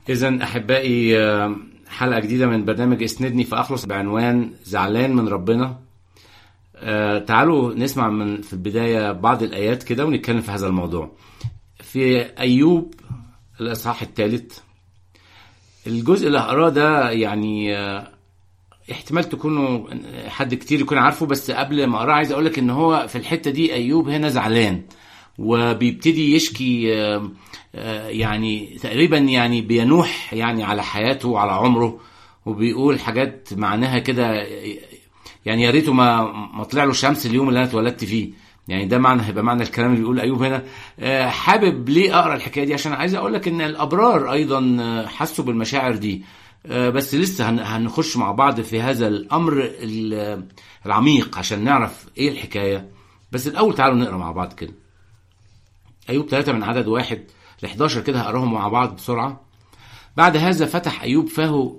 إذا أحبائي آه، حلقة جديدة من برنامج اسندني فأخلص بعنوان زعلان من ربنا آه، تعالوا نسمع من في البداية بعض الآيات كده ونتكلم في هذا الموضوع في أيوب الإصحاح الثالث الجزء اللي هقراه ده يعني آه، احتمال تكونوا حد كتير يكون عارفه بس قبل ما اقراه عايز اقول لك ان هو في الحته دي ايوب هنا زعلان وبيبتدي يشكي آه، آه، يعني تقريبا يعني بينوح يعني على حياته وعلى عمره وبيقول حاجات معناها كده يعني يا ريته ما ما طلع له شمس اليوم اللي انا اتولدت فيه يعني ده معنى هيبقى معنى الكلام اللي بيقول ايوب هنا آه، حابب ليه اقرا الحكايه دي عشان عايز اقول لك ان الابرار ايضا آه، حسوا بالمشاعر دي آه، بس لسه هن- هنخش مع بعض في هذا الامر ال- العميق عشان نعرف ايه الحكايه بس الاول تعالوا نقرا مع بعض كده ايوب ثلاثة من عدد واحد ل 11 كده هقراهم مع بعض بسرعه بعد هذا فتح ايوب فاه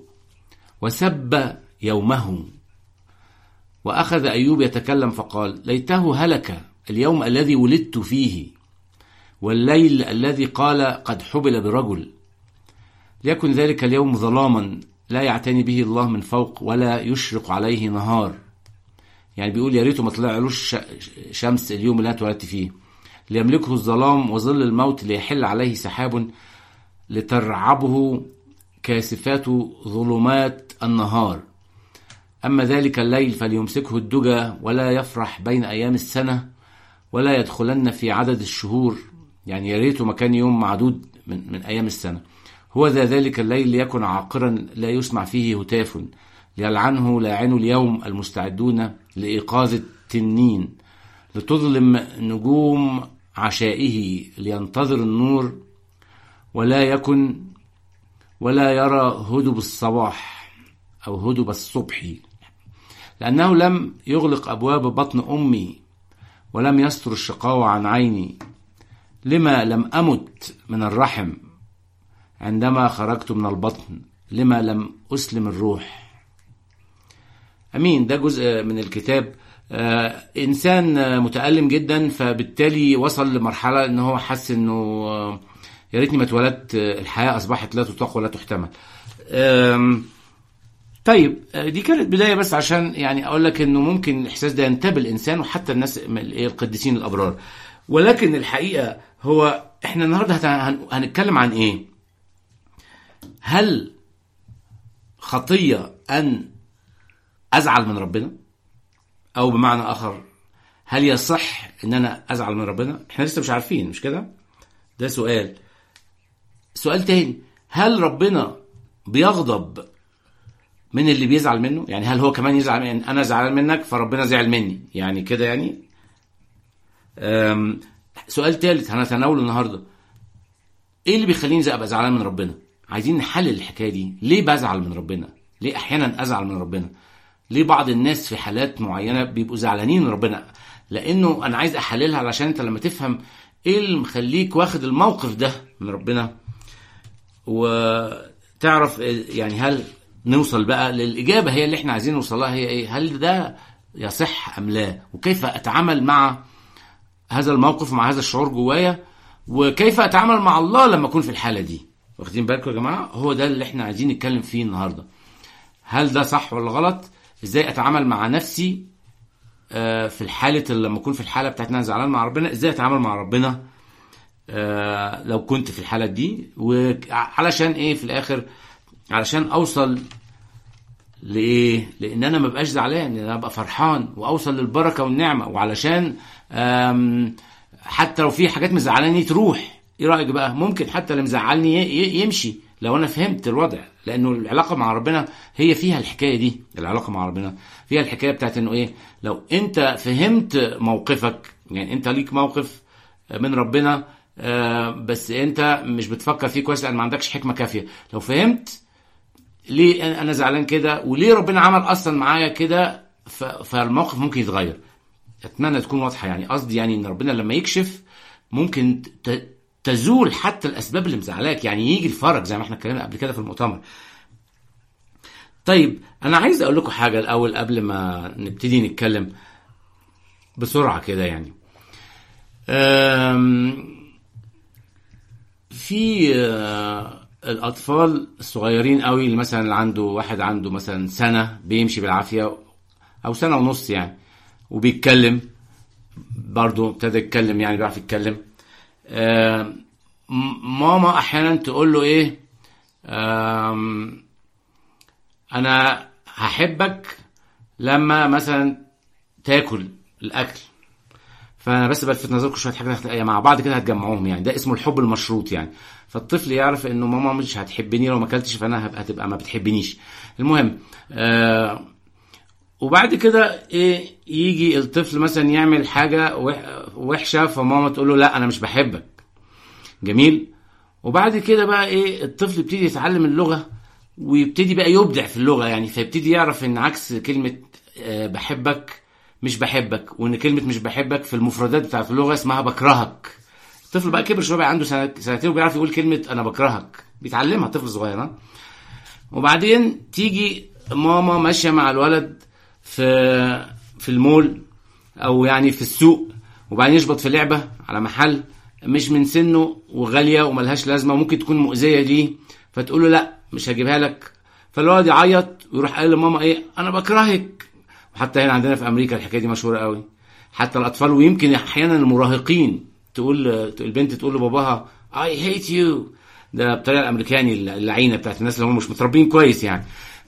وسب يومه واخذ ايوب يتكلم فقال ليته هلك اليوم الذي ولدت فيه والليل الذي قال قد حبل برجل ليكن ذلك اليوم ظلاما لا يعتني به الله من فوق ولا يشرق عليه نهار يعني بيقول يا ريته ما طلعلوش ش- شمس اليوم اللي انا اتولدت فيه ليملكه الظلام وظل الموت ليحل عليه سحاب لترعبه كاسفات ظلمات النهار أما ذلك الليل فليمسكه الدجى ولا يفرح بين أيام السنة ولا يدخلن في عدد الشهور يعني يا ريته مكان يوم معدود من, من أيام السنة هو ذا ذلك الليل ليكن عاقرا لا يسمع فيه هتاف ليلعنه لاعن اليوم المستعدون لإيقاظ التنين لتظلم نجوم عشائه لينتظر النور ولا يكن ولا يرى هدب الصباح أو هدب الصبح لأنه لم يغلق أبواب بطن أمي ولم يستر الشقاوة عن عيني لما لم أمت من الرحم عندما خرجت من البطن لما لم أسلم الروح أمين ده جزء من الكتاب آه إنسان آه، متألم جدا فبالتالي وصل لمرحلة إن هو حس إنه آه، يا ريتني ما اتولدت آه، الحياة أصبحت لا تطاق ولا تحتمل آم، طيب آه، دي كانت بدايه بس عشان يعني اقول لك انه ممكن الاحساس ده ينتابه الانسان وحتى الناس م- الايه القديسين الابرار ولكن الحقيقه هو احنا النهارده هت- هن- هنتكلم عن ايه؟ هل خطيه ان ازعل من ربنا؟ او بمعنى اخر هل يصح ان انا ازعل من ربنا؟ احنا لسه مش عارفين مش كده؟ ده سؤال سؤال تاني هل ربنا بيغضب من اللي بيزعل منه يعني هل هو كمان يزعل من انا زعلان منك فربنا زعل مني يعني كده يعني أم، سؤال ثالث هنتناوله النهارده ايه اللي بيخليني ابقى زعلان من ربنا عايزين نحلل الحكايه دي ليه بزعل من ربنا ليه احيانا ازعل من ربنا ليه بعض الناس في حالات معينه بيبقوا زعلانين من ربنا لانه انا عايز احللها علشان انت لما تفهم ايه اللي مخليك واخد الموقف ده من ربنا وتعرف يعني هل نوصل بقى للإجابة هي اللي احنا عايزين نوصل لها هي ايه هل ده يصح أم لا وكيف أتعامل مع هذا الموقف مع هذا الشعور جوايا وكيف أتعامل مع الله لما أكون في الحالة دي واخدين بالكم يا جماعة هو ده اللي احنا عايزين نتكلم فيه النهاردة هل ده صح ولا غلط ازاي أتعامل مع نفسي آه، في الحالة اللي لما أكون في الحالة بتاعت إن أنا زعلان مع ربنا ازاي أتعامل مع ربنا آه، لو كنت في الحالة دي وعلشان ايه في الاخر علشان اوصل لايه لان انا ما بقاش زعلان ان انا ابقى فرحان واوصل للبركة والنعمة وعلشان آم، حتى لو في حاجات مزعلاني تروح ايه رأيك بقى ممكن حتى اللي مزعلني ي- ي- يمشي لو انا فهمت الوضع لانه العلاقة مع ربنا هي فيها الحكاية دي العلاقة مع ربنا فيها الحكاية بتاعت انه ايه لو انت فهمت موقفك يعني انت ليك موقف من ربنا آه، بس انت مش بتفكر فيه كويس لان ما عندكش حكمه كافيه لو فهمت ليه انا زعلان كده وليه ربنا عمل اصلا معايا كده ف- فالموقف ممكن يتغير اتمنى تكون واضحه يعني قصدي يعني ان ربنا لما يكشف ممكن ت- تزول حتى الاسباب اللي مزعلاك يعني يجي الفرج زي ما احنا اتكلمنا قبل كده في المؤتمر طيب انا عايز اقول لكم حاجه الاول قبل ما نبتدي نتكلم بسرعه كده يعني أم، في آه، الاطفال الصغيرين قوي اللي مثلا اللي عنده واحد عنده مثلا سنه بيمشي بالعافيه او سنه ونص يعني وبيتكلم برضه ابتدى يتكلم يعني بيعرف يتكلم آه م- ماما احيانا تقول له ايه آم، انا هحبك لما مثلا تاكل الاكل فانا بس بلفت نظركم شويه حاجات هت- مع بعض كده هتجمعوهم يعني ده اسمه الحب المشروط يعني فالطفل يعرف انه ماما مش هتحبني لو ما اكلتش فانا هبقى هتبقى ما بتحبنيش المهم آه وبعد كده ايه يجي الطفل مثلا يعمل حاجه وح- وحشه فماما تقول له لا انا مش بحبك جميل وبعد كده بقى ايه الطفل يبتدي يتعلم اللغه ويبتدي بقى يبدع في اللغه يعني فيبتدي يعرف ان عكس كلمه آه، بحبك مش بحبك وان كلمه مش بحبك في المفردات بتاعت اللغه اسمها بكرهك الطفل بقى كبر شويه بقى عنده سنة سنتين وبيعرف يقول كلمه انا بكرهك بيتعلمها طفل صغير ها وبعدين تيجي ماما ماشيه مع الولد في في المول او يعني في السوق وبعدين يشبط في لعبه على محل مش من سنه وغاليه وملهاش لازمه وممكن تكون مؤذيه ليه فتقول له لا مش هجيبها لك فالولد يعيط ويروح قال لماما ايه انا بكرهك وحتى هنا عندنا في امريكا الحكايه دي مشهوره قوي حتى الاطفال ويمكن احيانا المراهقين تقول البنت تقول لباباها اي هيت يو ده بالطريقه الامريكاني اللعينه بتاعت الناس اللي هم مش متربيين كويس يعني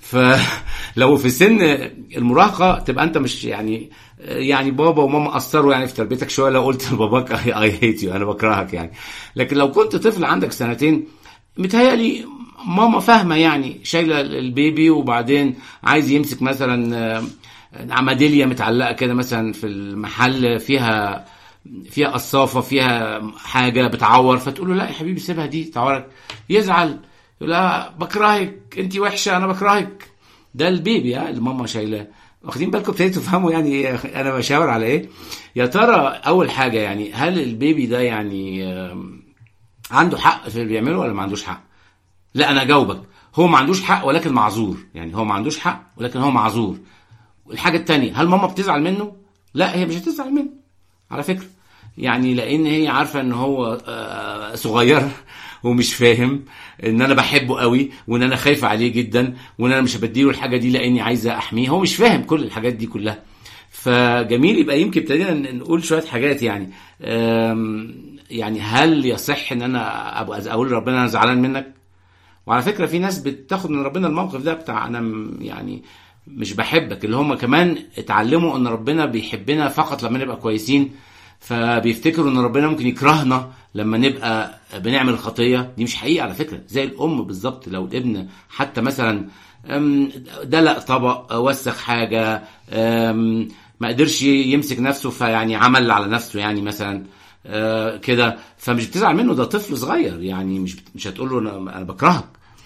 فلو في سن المراهقه تبقى انت مش يعني يعني بابا وماما قصروا يعني في تربيتك شويه لو قلت لباباك اي هيت يو انا بكرهك يعني لكن لو كنت طفل عندك سنتين متهيألي ماما فاهمه يعني شايله البيبي وبعدين عايز يمسك مثلا آه، ميداليه متعلقه كده مثلا في المحل فيها فيها قصافه فيها حاجه بتعور فتقول له لا يا حبيبي سيبها دي تعورك يزعل يقول لها بكرهك انت وحشه انا بكرهك ده البيبي ها اللي ماما شايلاه واخدين بالكم ابتديتوا تفهموا يعني إيه انا بشاور على ايه يا ترى اول حاجه يعني هل البيبي ده يعني آم، عنده حق في اللي بيعمله ولا ما عندوش حق لا انا اجاوبك هو ما عندوش حق ولكن معذور يعني هو ما عندوش حق ولكن هو معذور والحاجه التانية هل ماما بتزعل منه لا هي مش هتزعل منه على فكره يعني لان هي عارفه ان هو آه، صغير ومش فاهم ان انا بحبه قوي وان انا خايفه عليه جدا وان انا مش هبديله الحاجه دي لاني عايزه احميه هو مش فاهم كل الحاجات دي كلها فجميل يبقى يمكن ابتدينا نقول شويه حاجات يعني آم، يعني هل يصح ان انا ابقى اقول لربنا انا زعلان منك وعلى فكره في ناس بتاخد من ربنا الموقف ده بتاع انا م- يعني مش بحبك اللي هم كمان اتعلموا ان ربنا بيحبنا فقط لما نبقى كويسين فبيفتكروا ان ربنا ممكن يكرهنا لما نبقى بنعمل الخطيه دي مش حقيقه على فكره زي الام بالظبط لو الابن حتى مثلا أم، دلق طبق وسخ حاجه أم، ما قدرش يمسك نفسه فيعني عمل على نفسه يعني مثلا آه، كده فمش بتزعل منه ده طفل صغير يعني مش بت- مش هتقول له انا أنا بكرهك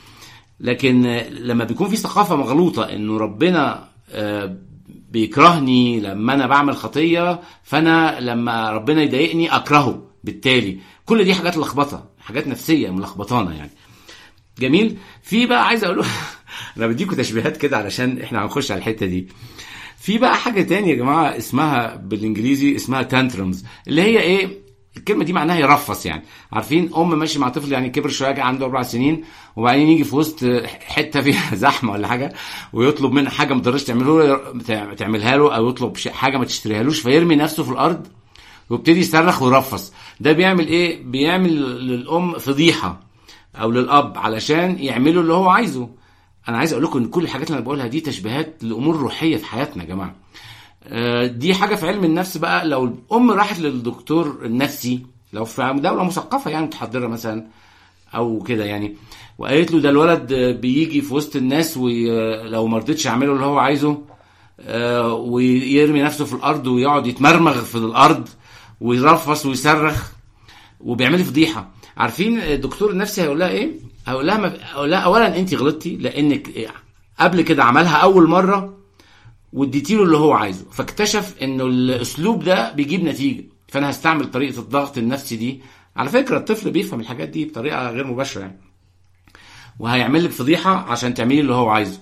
لكن آه، لما بيكون في ثقافه مغلوطه انه ربنا آه، بيكرهني لما انا بعمل خطيه فانا لما ربنا يضايقني اكرهه بالتالي كل دي حاجات لخبطه حاجات نفسيه ملخبطانه يعني جميل في بقى عايز اقول انا بديكم تشبيهات كده علشان احنا هنخش على الحته دي في بقى حاجه تانية يا جماعه اسمها بالانجليزي اسمها تانترمز اللي هي ايه الكلمه دي معناها يرفص يعني عارفين ام ماشي مع طفل يعني كبر شويه جه عنده اربع سنين وبعدين يجي في وسط حته فيها زحمه ولا حاجه ويطلب منها حاجه ما تقدرش تعمله له تعملها له او يطلب شيء- حاجه ما تشتريهالوش فيرمي نفسه في الارض ويبتدي يصرخ ويرفص ده بيعمل ايه بيعمل للام فضيحه او للاب علشان يعملوا اللي هو عايزه انا عايز اقول لكم ان كل الحاجات اللي انا بقولها دي تشبيهات لامور روحيه في حياتنا يا جماعه آه، دي حاجه في علم النفس بقى لو الام راحت للدكتور النفسي لو في دوله مثقفه يعني متحضره مثلا او كده يعني وقالت له ده الولد آه، بيجي في وسط الناس ولو ما رضيتش اعمله اللي هو عايزه آه، ويرمي نفسه في الارض ويقعد يتمرمغ في الارض ويرفص ويصرخ وبيعمل لي فضيحه عارفين الدكتور النفسي هيقول لها ايه هيقول لها ما هيقول لها اولا انت غلطتي لانك قبل كده عملها اول مره واديتي له اللي هو عايزه فاكتشف انه الاسلوب ده بيجيب نتيجه فانا هستعمل طريقه الضغط النفسي دي على فكره الطفل بيفهم الحاجات دي بطريقه غير مباشره يعني وهيعمل لك فضيحه عشان تعملي اللي هو عايزه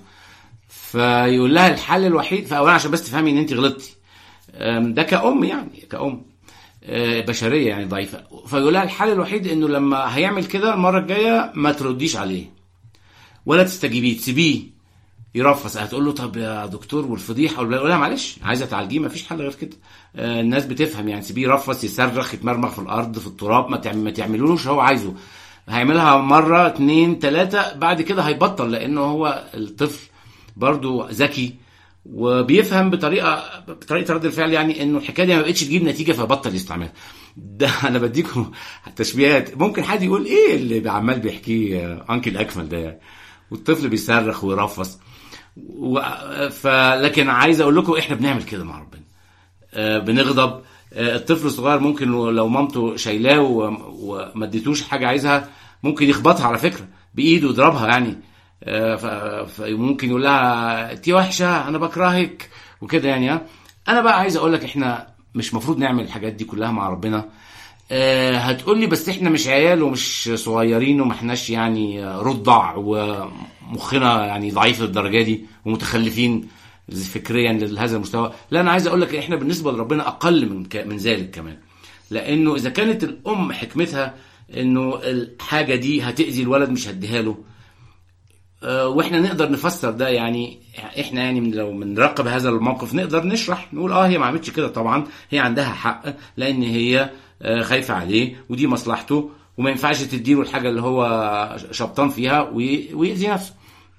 فيقول لها الحل الوحيد فاولا عشان بس تفهمي ان انت غلطتي أم، ده كأم يعني كأم آه، بشريه يعني ضعيفه فيقول لها الحل الوحيد انه لما هيعمل كده المره الجايه ما ترديش عليه ولا تستجيبيه تسيبيه يرفص هتقول له طب يا دكتور والفضيحه ولا لا معلش عايزه تعالجيه ما فيش حل غير كده آه، الناس بتفهم يعني سيبيه يرفص يصرخ يتمرمغ في الارض في التراب ما تعم- ما تعملوش هو عايزه هيعملها مره اتنين تلاته بعد كده هيبطل لانه هو الطفل برضو ذكي وبيفهم بطريقه بطريقه رد الفعل يعني انه الحكايه دي ما بقتش تجيب نتيجه فبطل يستعملها ده انا بديكم تشبيهات ممكن حد يقول ايه اللي عمال بيحكيه آه، انكل اكمل ده يعني والطفل بيصرخ ويرفص و... ف... لكن عايز اقول لكم احنا بنعمل كده مع ربنا آه، بنغضب آه، الطفل الصغير ممكن لو مامته شايلاه و- وما اديتوش حاجه عايزها ممكن يخبطها على فكره بايده يضربها يعني آه، ف- فممكن يقول لها انت وحشه انا بكرهك وكده يعني ها انا بقى عايز اقول لك احنا مش مفروض نعمل الحاجات دي كلها مع ربنا آه، هتقول لي بس احنا مش عيال ومش صغيرين وما احناش يعني آه، رضع ومخنا يعني ضعيف للدرجه دي ومتخلفين فكريا لهذا المستوى لا انا عايز اقول لك احنا بالنسبه لربنا اقل من ك- من ذلك كمان لانه اذا كانت الام حكمتها انه الحاجه دي هتاذي الولد مش هديها له آه، واحنا نقدر نفسر ده يعني احنا يعني من- لو بنراقب هذا الموقف نقدر نشرح نقول اه هي ما عملتش كده طبعا هي عندها حق لان هي آه، خايفه عليه ودي مصلحته وما ينفعش تديله الحاجه اللي هو شبطان فيها وي- ويأذي نفسه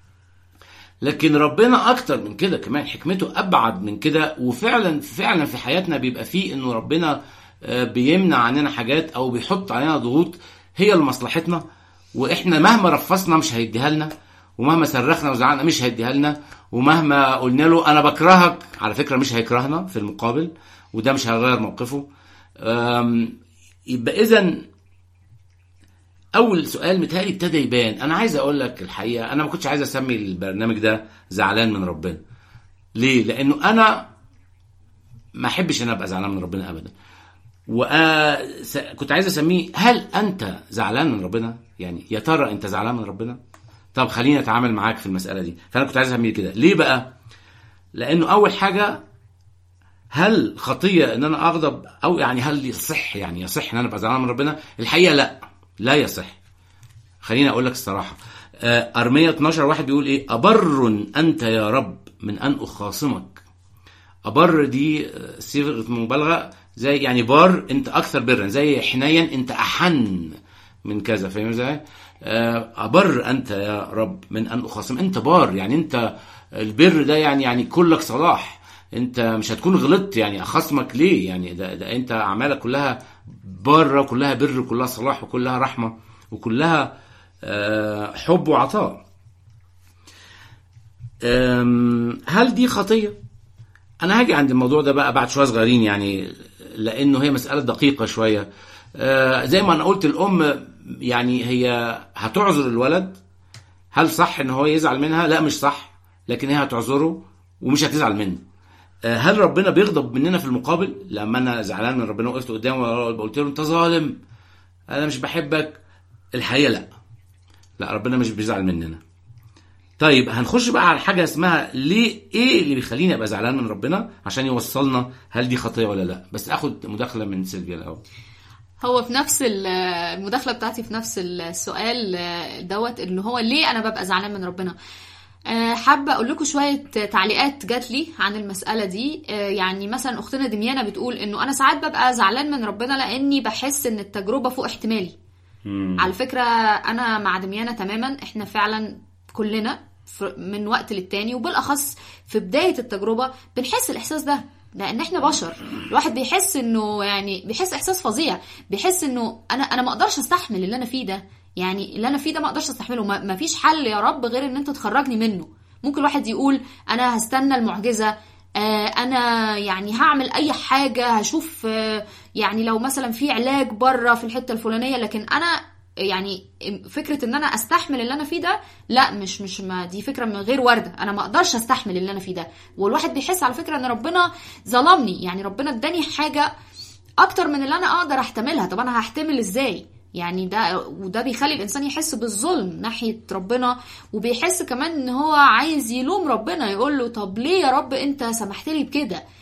لكن ربنا اكتر من كده كمان حكمته ابعد من كده وفعلا فعلا في حياتنا بيبقى فيه انه ربنا آه، بيمنع عننا حاجات او بيحط علينا ضغوط هي لمصلحتنا واحنا مهما رفصنا مش هيديها لنا ومهما صرخنا وزعلنا مش هيديها لنا ومهما قلنا له انا بكرهك على فكره مش هيكرهنا في المقابل وده مش هيغير موقفه أم، يبقى اذا اول سؤال متهيألي ابتدى يبان انا عايز اقول لك الحقيقه انا ما كنتش عايز اسمي البرنامج ده زعلان من ربنا ليه لانه انا ما احبش ان أنا ابقى زعلان من ربنا ابدا وكنت عايز اسميه هل انت زعلان من ربنا يعني يا ترى انت زعلان من ربنا طب خليني اتعامل معاك في المساله دي فانا كنت عايز اسميه كده ليه بقى لانه اول حاجه هل خطيه ان انا اغضب او يعني هل يصح يعني يصح ان انا ابقى زعلان من ربنا الحقيقه لا لا يصح خليني اقول لك الصراحه آه، ارميه 12 واحد بيقول ايه ابر انت يا رب من ان اخاصمك أبر دي صيغة مبالغة زي يعني بار أنت أكثر برا زي حنين أنت أحن من كذا فاهم ازاي؟ آه، أبر أنت يا رب من أن أخاصم أنت بار يعني أنت البر ده يعني يعني كلك صلاح أنت مش هتكون غلطت يعني أخصمك ليه يعني ده, ده أنت أعمالك كلها بارة كلها بر كلها صلاح وكلها رحمة وكلها آه، حب وعطاء أم، هل دي خطيه؟ انا هاجي عند الموضوع ده بقى بعد شويه صغيرين يعني لانه هي مساله دقيقه شويه آه، زي ما انا قلت الام يعني هي هتعذر الولد هل صح ان هو يزعل منها لا مش صح لكن هي هتعذره ومش هتزعل منه آه، هل ربنا بيغضب مننا في المقابل لما انا زعلان من ربنا وقفت قدامه وقلت له انت ظالم انا مش بحبك الحقيقه لا لا ربنا مش بيزعل مننا طيب هنخش بقى على حاجه اسمها ليه ايه اللي بيخليني ابقى زعلان من ربنا عشان يوصلنا هل دي خطيه ولا لا بس اخد مداخله من سيلفيا الاول هو في نفس ال- المداخله بتاعتي في نفس السؤال دوت ان هو ليه انا ببقى زعلان من ربنا آه، حابه اقول لكم شويه تعليقات جات لي عن المساله دي آه، يعني مثلا اختنا دميانه بتقول انه انا ساعات ببقى زعلان من ربنا لاني بحس ان التجربه فوق احتمالي على فكره انا مع دميانه تماما احنا فعلا كلنا ف- من وقت للتاني وبالاخص في بدايه التجربه بنحس الاحساس ده لان احنا بشر الواحد بيحس انه يعني بيحس احساس فظيع بيحس انه انا انا ما اقدرش استحمل اللي انا فيه ده يعني اللي انا فيه ده ما اقدرش استحمله ما ما فيش حل يا رب غير ان انت تخرجني منه ممكن الواحد يقول انا هستنى المعجزه آه، انا يعني هعمل اي حاجه هشوف آه، يعني لو مثلا في علاج بره في الحته الفلانيه لكن انا يعني فكره ان انا استحمل اللي انا فيه ده لا مش مش ما دي فكره من غير وارده انا ما اقدرش استحمل اللي انا فيه ده والواحد بيحس على فكره ان ربنا ظلمني يعني ربنا اداني حاجه اكتر من اللي انا اقدر احتملها طب انا هحتمل ازاي يعني ده وده بيخلي الانسان يحس بالظلم ناحيه ربنا وبيحس كمان ان هو عايز يلوم ربنا يقول له طب ليه يا رب انت سمحت لي بكده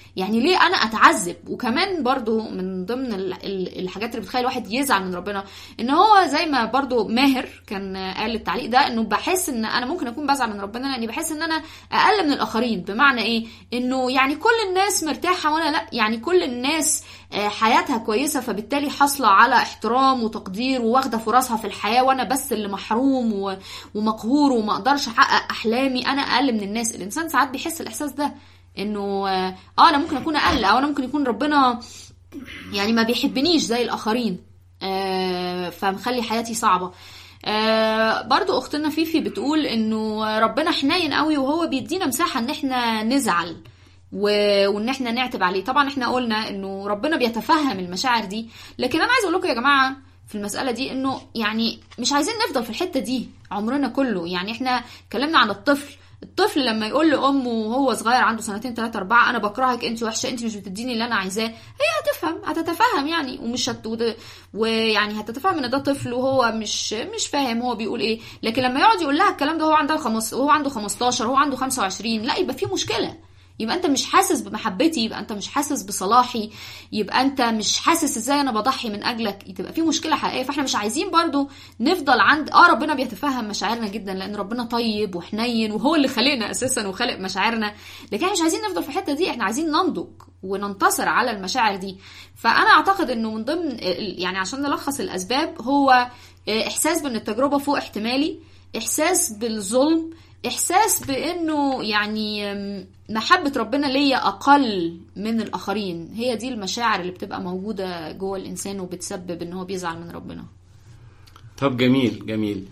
يعني ليه انا اتعذب وكمان برضو من ضمن ال- ال- الحاجات اللي بتخلي الواحد يزعل من ربنا ان هو زي ما برضو ماهر كان قال التعليق ده انه بحس ان انا ممكن اكون بزعل من ربنا لاني بحس ان انا اقل من الاخرين بمعنى ايه انه يعني كل الناس مرتاحه وانا لا يعني كل الناس آه، حياتها كويسه فبالتالي حاصله على احترام وتقدير وواخده فرصها في الحياه وانا بس اللي محروم و- ومقهور وما اقدرش احقق احلامي انا اقل من الناس الانسان ساعات بيحس الاحساس ده انه اه آه، انا ممكن اكون اقل او انا ممكن يكون ربنا يعني ما بيحبنيش زي الاخرين آه، فمخلي حياتي صعبه آه، برضو اختنا فيفي بتقول انه ربنا حنين قوي وهو بيدينا مساحه ان احنا نزعل و- وان احنا نعتب عليه طبعا احنا قلنا انه ربنا بيتفهم المشاعر دي لكن انا عايزه اقول لكم يا جماعه في المسألة دي انه يعني مش عايزين نفضل في الحتة دي عمرنا كله يعني احنا اتكلمنا عن الطفل الطفل لما يقول لامه وهو صغير عنده سنتين ثلاثة أربعة أنا بكرهك أنت وحشة أنت مش بتديني اللي أنا عايزاه هي هتفهم هتتفهم يعني ومش هت... وده- ويعني هتتفهم إن ده طفل وهو مش مش فاهم هو بيقول إيه لكن لما يقعد يقول لها الكلام ده هو عنده خمس وهو عنده 15 وهو عنده 25 لا يبقى في مشكلة يبقى انت مش حاسس بمحبتي يبقى انت مش حاسس بصلاحي يبقى انت مش حاسس ازاي انا بضحي من اجلك تبقى في مشكله حقيقيه فاحنا مش عايزين برضو نفضل عند اه ربنا بيتفهم مشاعرنا جدا لان ربنا طيب وحنين وهو اللي خلقنا اساسا وخلق مشاعرنا لكن احنا مش عايزين نفضل في الحته دي احنا عايزين ننضج وننتصر على المشاعر دي فانا اعتقد انه من ضمن ال- يعني عشان نلخص الاسباب هو اه، احساس بان التجربه فوق احتمالي احساس بالظلم احساس بانه يعني أم، محبه ربنا ليا اقل من الاخرين هي دي المشاعر اللي بتبقى موجوده جوه الانسان وبتسبب ان هو بيزعل من ربنا طب جميل جميل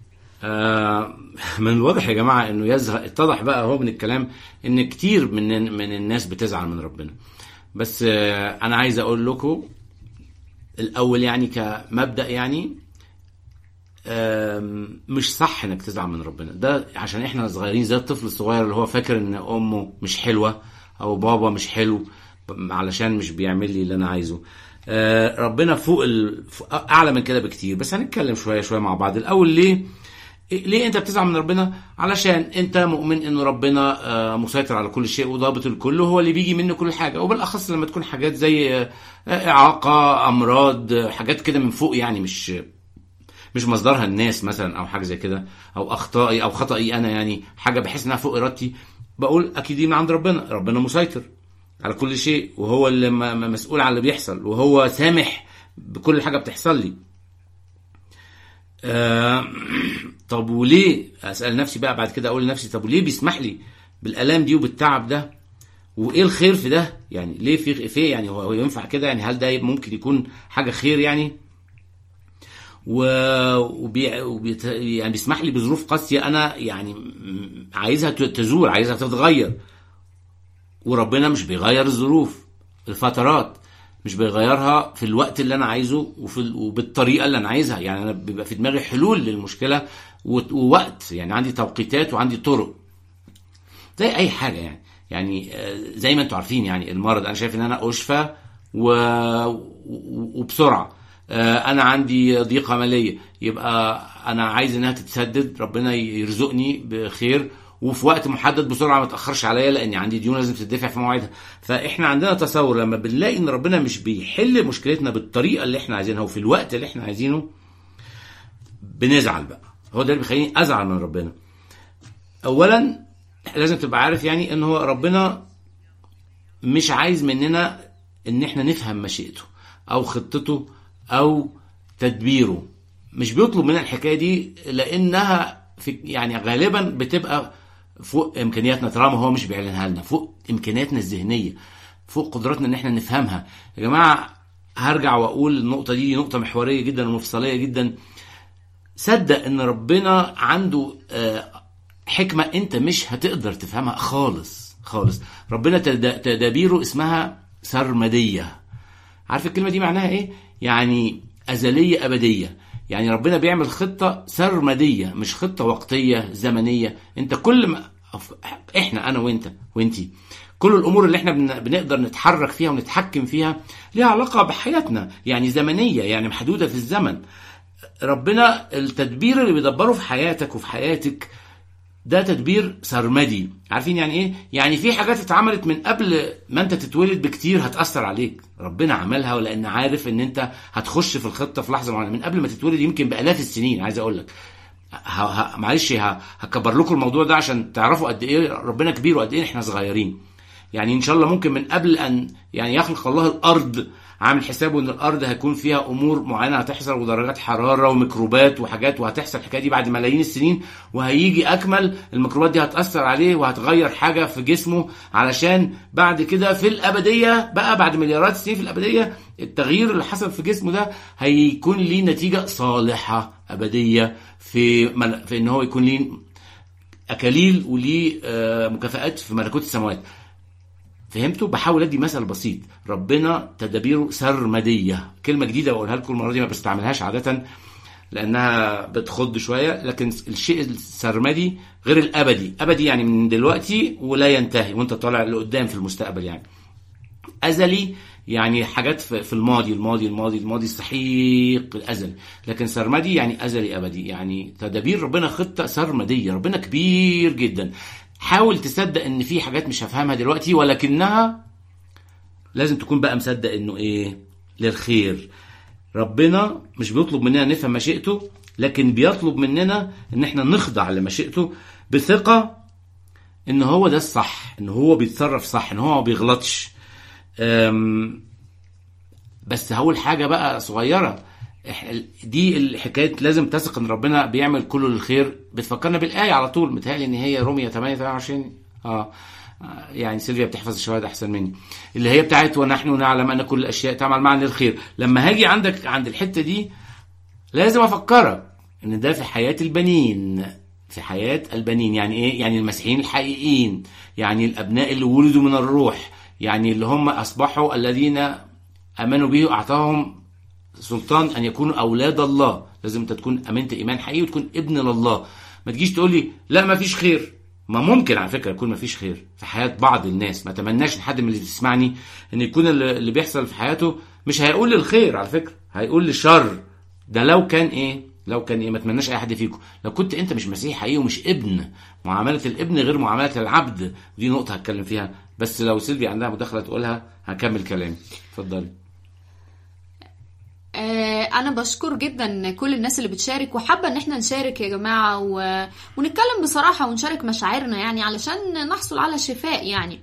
آه من الواضح يا جماعه انه يظهر اتضح بقى هو من الكلام ان كتير من من الناس بتزعل من ربنا بس آه انا عايز اقول لكم الاول يعني كمبدا يعني آم، مش صح انك تزعل من ربنا ده عشان احنا صغيرين زي الطفل الصغير اللي هو فاكر ان امه مش حلوه او بابا مش حلو علشان مش بيعمل لي اللي انا عايزه آه، ربنا فوق ال... فوق- اعلى من كده بكتير بس هنتكلم شويه شويه مع بعض الاول ليه ليه انت بتزعل من ربنا علشان انت مؤمن ان ربنا آه، مسيطر على كل شيء وضابط الكل وهو اللي بيجي منه كل حاجه وبالاخص لما تكون حاجات زي آه، اعاقه امراض آه، حاجات كده من فوق يعني مش مش مصدرها الناس مثلا او حاجه زي كده او اخطائي او خطأي انا يعني حاجه بحس انها فوق ارادتي بقول اكيد دي من عند ربنا ربنا مسيطر على كل شيء وهو اللي م- م- مسؤول عن اللي بيحصل وهو سامح بكل حاجه بتحصل لي آه طب وليه اسال نفسي بقى بعد كده اقول لنفسي طب وليه بيسمح لي بالالام دي وبالتعب ده وايه الخير في ده يعني ليه في في يعني هو هو ينفع كده يعني هل ده ممكن يكون حاجه خير يعني و وبي... وبيت... يعني بيسمح لي بظروف قاسيه انا يعني م- عايزها ت- تزول عايزها تتغير وربنا مش بيغير الظروف الفترات مش بيغيرها في الوقت اللي انا عايزه وفي ال- وبالطريقه اللي انا عايزها يعني انا بيبقى في دماغي حلول للمشكله و- ووقت يعني عندي توقيتات وعندي طرق زي اي حاجه يعني يعني آه، زي ما انتم عارفين يعني المرض انا شايف ان انا اشفى و... و- وبسرعه آه، انا عندي ضيقه ماليه يبقى انا عايز انها تتسدد ربنا يرزقني بخير وفي وقت محدد بسرعه ما تاخرش عليا لان عندي ديون لازم تدفع في مواعيدها فاحنا عندنا تصور لما بنلاقي ان ربنا مش بيحل مشكلتنا بالطريقه اللي احنا عايزينها وفي الوقت اللي احنا عايزينه بنزعل بقى هو ده اللي بيخليني ازعل من ربنا اولا لازم تبقى عارف يعني ان هو ربنا مش عايز مننا ان احنا نفهم مشيئته او خطته او تدبيره مش بيطلب مننا الحكايه دي لانها في يعني غالبا بتبقى فوق امكانياتنا طالما هو مش بيعلنها لنا فوق امكانياتنا الذهنيه فوق قدراتنا ان احنا نفهمها يا جماعه هرجع واقول النقطه دي نقطه محوريه جدا ومفصليه جدا صدق ان ربنا عنده آه، حكمه انت مش هتقدر تفهمها خالص خالص ربنا تد- تدابيره اسمها سرمديه عارف الكلمه دي معناها ايه يعني ازليه ابديه يعني ربنا بيعمل خطه سرمديه مش خطه وقتيه زمنيه انت كل ما أف- احنا انا وانت وانتي كل الامور اللي احنا بن- بنقدر نتحرك فيها ونتحكم فيها ليها علاقه بحياتنا يعني زمنيه يعني محدوده في الزمن ربنا التدبير اللي بيدبره في حياتك وفي حياتك ده تدبير سرمدي عارفين يعني ايه يعني في حاجات اتعملت من قبل ما انت تتولد بكتير هتاثر عليك ربنا عملها ولان عارف ان انت هتخش في الخطه في لحظه معينه من قبل ما تتولد يمكن بالاف السنين عايز اقول لك ه... ه... معلش ه... هكبر لكم الموضوع ده عشان تعرفوا قد ايه ربنا كبير وقد ايه احنا صغيرين يعني ان شاء الله ممكن من قبل ان يعني يخلق الله الارض عامل حسابه ان الارض هيكون فيها امور معينه هتحصل ودرجات حراره وميكروبات وحاجات وهتحصل الحكايه دي بعد ملايين السنين وهيجي اكمل الميكروبات دي هتاثر عليه وهتغير حاجه في جسمه علشان بعد كده في الابديه بقى بعد مليارات السنين في الابديه التغيير اللي حصل في جسمه ده هيكون ليه نتيجه صالحه ابديه في مل... في ان هو يكون ليه اكاليل وليه آه مكافآت في ملكوت السماوات فهمتوا بحاول ادي مثل بسيط ربنا تدابيره سرمديه كلمه جديده بقولها لكم المره دي ما بستعملهاش عاده لانها بتخض شويه لكن الشيء السرمدي غير الابدي ابدي يعني من دلوقتي ولا ينتهي وانت طالع لقدام في المستقبل يعني ازلي يعني حاجات في الماضي الماضي الماضي الماضي السحيق الازلي لكن سرمدي يعني ازلي ابدي يعني تدابير ربنا خطه سرمديه ربنا كبير جدا حاول تصدق ان في حاجات مش هفهمها دلوقتي ولكنها لازم تكون بقى مصدق انه ايه للخير ربنا مش بيطلب مننا نفهم مشيئته لكن بيطلب مننا ان احنا نخضع لمشيئته بثقة ان هو ده الصح ان هو بيتصرف صح ان هو ما بيغلطش بس هقول حاجة بقى صغيرة دي الحكايه لازم تثق ان ربنا بيعمل كله للخير بتفكرنا بالايه على طول متهيألي ان هي رومية 8 28 اه يعني سيلفيا بتحفظ الشواهد احسن مني اللي هي بتاعت ونحن نعلم ان كل الاشياء تعمل معا للخير لما هاجي عندك عند الحته دي لازم افكرك ان ده في حياه البنين في حياه البنين يعني ايه يعني المسيحيين الحقيقيين يعني الابناء اللي ولدوا من الروح يعني اللي هم اصبحوا الذين امنوا به اعطاهم سلطان ان يكونوا اولاد الله لازم انت تكون امنت ايمان حقيقي وتكون ابن لله ما تجيش تقول لي لا ما فيش خير ما ممكن على فكره يكون ما فيش خير في حياه بعض الناس ما اتمناش لحد من اللي بيسمعني ان يكون اللي بيحصل في حياته مش هيقول للخير على فكره هيقول للشر ده لو كان ايه لو كان ايه ما اتمناش اي حد فيكم لو كنت انت مش مسيحي حقيقي ومش ابن معامله الابن غير معامله العبد ودي نقطه هتكلم فيها بس لو سيلفي عندها مداخله تقولها هكمل كلامي اتفضلي انا بشكر جدا كل الناس اللي بتشارك وحابه ان احنا نشارك يا جماعه و... ونتكلم بصراحه ونشارك مشاعرنا يعني علشان نحصل على شفاء يعني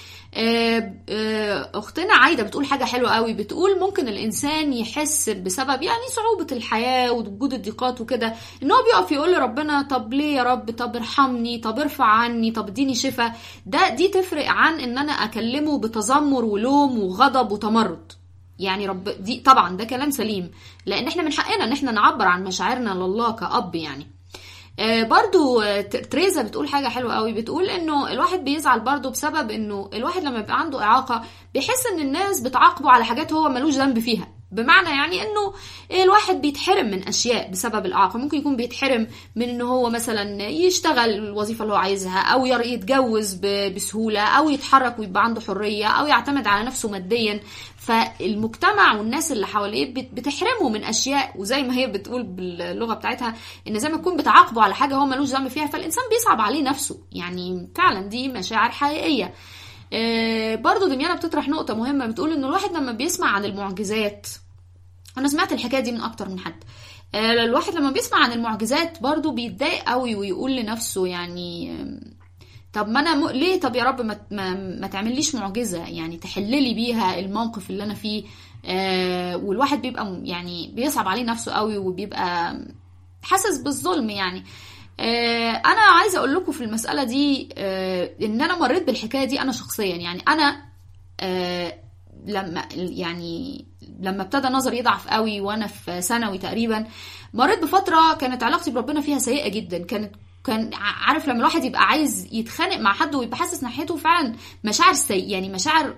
اختنا عايده بتقول حاجه حلوه قوي بتقول ممكن الانسان يحس بسبب يعني صعوبه الحياه ووجود الضيقات وكده ان هو بيقف يقول لربنا طب ليه يا رب طب ارحمني طب ارفع عني طب اديني شفاء ده دي تفرق عن ان انا اكلمه بتذمر ولوم وغضب وتمرد يعني رب دي طبعا ده كلام سليم لان احنا من حقنا ان احنا نعبر عن مشاعرنا لله كأب يعني آه برضو تريزا بتقول حاجة حلوة قوي بتقول انه الواحد بيزعل برضو بسبب انه الواحد لما بيبقى عنده اعاقة بيحس ان الناس بتعاقبه على حاجات هو ملوش ذنب فيها بمعنى يعني انه الواحد بيتحرم من اشياء بسبب الاعاقه ممكن يكون بيتحرم من ان هو مثلا يشتغل الوظيفه اللي هو عايزها او يتجوز بسهوله او يتحرك ويبقى عنده حريه او يعتمد على نفسه ماديا فالمجتمع والناس اللي حواليه بتحرمه من اشياء وزي ما هي بتقول باللغه بتاعتها ان زي ما تكون بتعاقبه على حاجه هو ملوش ذنب فيها فالانسان بيصعب عليه نفسه يعني فعلا دي مشاعر حقيقيه برضو دميانة بتطرح نقطة مهمة بتقول إن الواحد لما بيسمع عن المعجزات أنا سمعت الحكاية دي من أكتر من حد الواحد لما بيسمع عن المعجزات برضو بيتضايق قوي ويقول لنفسه يعني طب ما انا م... ليه طب يا رب ما, ما... ما تعمليش معجزه يعني تحللي بيها الموقف اللي انا فيه آه والواحد بيبقى يعني بيصعب عليه نفسه قوي وبيبقى حاسس بالظلم يعني آه انا عايزه اقول لكم في المساله دي آه ان انا مريت بالحكايه دي انا شخصيا يعني انا آه لما يعني لما ابتدى نظري يضعف قوي وانا في ثانوي تقريبا مريت بفتره كانت علاقتي بربنا فيها سيئه جدا كانت كان عارف لما الواحد يبقى عايز يتخانق مع حد ويبقى حاسس ناحيته فعلا مشاعر سي يعني مشاعر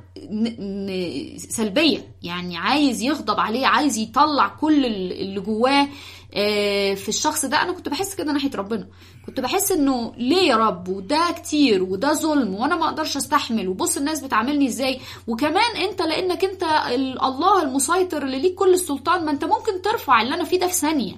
سلبيه يعني عايز يغضب عليه عايز يطلع كل اللي جواه في الشخص ده انا كنت بحس كده ناحيه ربنا كنت بحس انه ليه يا رب وده كتير وده ظلم وانا ما اقدرش استحمل وبص الناس بتعاملني ازاي وكمان انت لانك انت الله المسيطر اللي ليك كل السلطان ما انت ممكن ترفع اللي انا فيه ده في ثانيه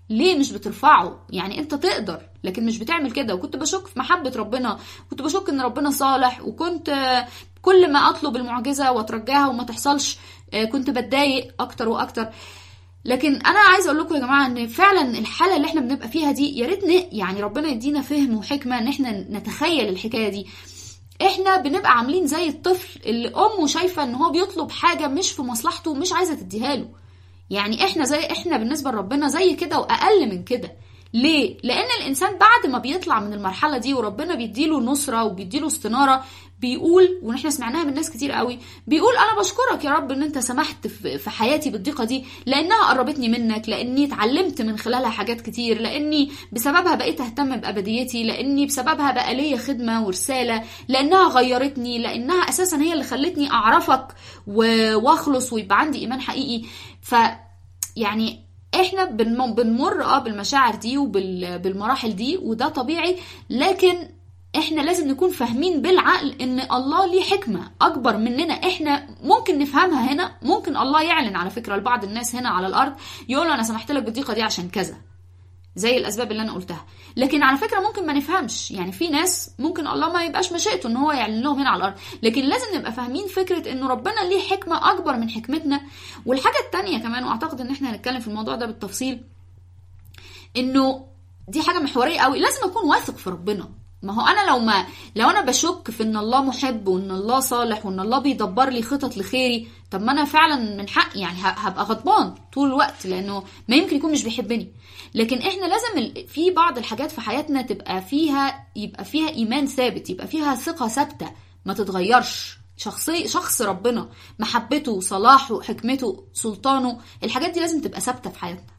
ليه مش بترفعه يعني انت تقدر لكن مش بتعمل كده وكنت بشك في محبة ربنا كنت بشك ان ربنا صالح وكنت آه، كل ما اطلب المعجزة واترجاها وما تحصلش آه، كنت بتضايق اكتر واكتر لكن انا عايزه اقول لكم يا جماعه ان فعلا الحاله اللي احنا بنبقى فيها دي يا ريت ن- يعني ربنا يدينا فهم وحكمه ان احنا نتخيل الحكايه دي احنا بنبقى عاملين زي الطفل اللي امه شايفه ان هو بيطلب حاجه مش في مصلحته ومش عايزه تديها له يعني احنا زي احنا بالنسبه لربنا زي كده واقل من كده ليه لان الانسان بعد ما بيطلع من المرحله دي وربنا بيديله نصره وبيديله استناره بيقول ونحن سمعناها من ناس كتير قوي بيقول انا بشكرك يا رب ان انت سمحت في في حياتي بالضيقه دي لانها قربتني منك لاني اتعلمت من خلالها حاجات كتير لاني بسببها بقيت اهتم بابديتي لاني بسببها بقى ليا خدمه ورساله لانها غيرتني لانها اساسا هي اللي خلتني اعرفك و- واخلص ويبقى عندي ايمان حقيقي ف يعني احنا بنم- بنمر اه بالمشاعر دي وبالمراحل دي وده طبيعي لكن احنا لازم نكون فاهمين بالعقل ان الله ليه حكمة اكبر مننا احنا ممكن نفهمها هنا ممكن الله يعلن على فكرة لبعض الناس هنا على الارض يقول له انا سمحت لك بالضيقة دي عشان كذا زي الاسباب اللي انا قلتها لكن على فكره ممكن ما نفهمش يعني في ناس ممكن الله ما يبقاش مشيئته ان هو يعلن لهم هنا على الارض لكن لازم نبقى فاهمين فكره انه ربنا ليه حكمه اكبر من حكمتنا والحاجه التانية كمان واعتقد ان احنا هنتكلم في الموضوع ده بالتفصيل انه دي حاجه محوريه قوي لازم اكون واثق في ربنا ما هو انا لو ما لو انا بشك في ان الله محب وان الله صالح وان الله بيدبر لي خطط لخيري طب ما انا فعلا من حق يعني ه- هبقى غضبان طول الوقت لانه ما يمكن يكون مش بيحبني لكن احنا لازم ال- في بعض الحاجات في حياتنا تبقى فيها يبقى فيها ايمان ثابت يبقى فيها ثقه ثابته ما تتغيرش شخصي شخص ربنا محبته صلاحه حكمته سلطانه الحاجات دي لازم تبقى ثابته في حياتنا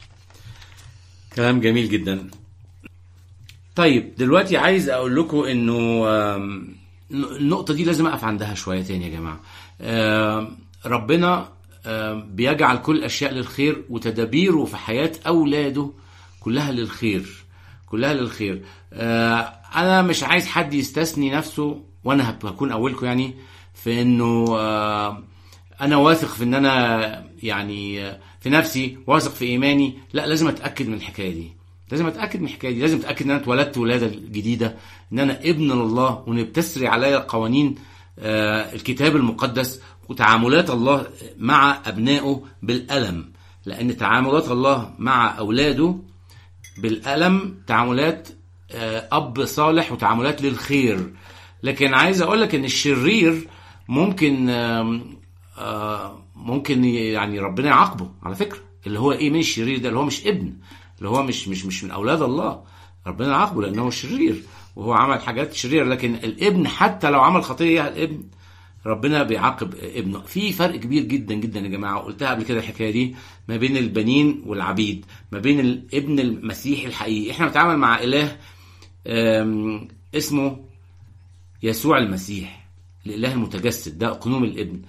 كلام جميل جدا طيب دلوقتي عايز اقول لكم انه آم، النقطة دي لازم اقف عندها شوية تاني يا جماعة آم، ربنا آم، بيجعل كل الاشياء للخير وتدابيره في حياة اولاده كلها للخير كلها للخير آه، انا مش عايز حد يستثني نفسه وانا هب- هكون اولكم يعني في انه آه، انا واثق في ان انا يعني آه، في نفسي واثق في ايماني لا لازم اتاكد من الحكايه دي لازم اتاكد من الحكايه دي لازم اتاكد ان انا اتولدت ولاده جديده ان انا ابن لله وان بتسري عليا قوانين آه، الكتاب المقدس وتعاملات الله مع ابنائه بالالم لان تعاملات الله مع اولاده بالألم تعاملات آه، أب صالح وتعاملات للخير لكن عايز أقول لك إن الشرير ممكن آم، آه، ممكن يعني ربنا يعاقبه على فكرة اللي هو إيه من الشرير ده اللي هو مش ابن اللي هو مش مش مش من أولاد الله ربنا يعاقبه لأنه هو شرير وهو عمل حاجات شريرة لكن الابن حتى لو عمل خطية الابن ربنا بيعاقب ابنه في فرق كبير جدا جدا يا جماعه قلتها قبل كده الحكايه دي ما بين البنين والعبيد ما بين الابن المسيحي الحقيقي احنا بنتعامل مع اله آم، اسمه يسوع المسيح الاله المتجسد ده اقنوم الابن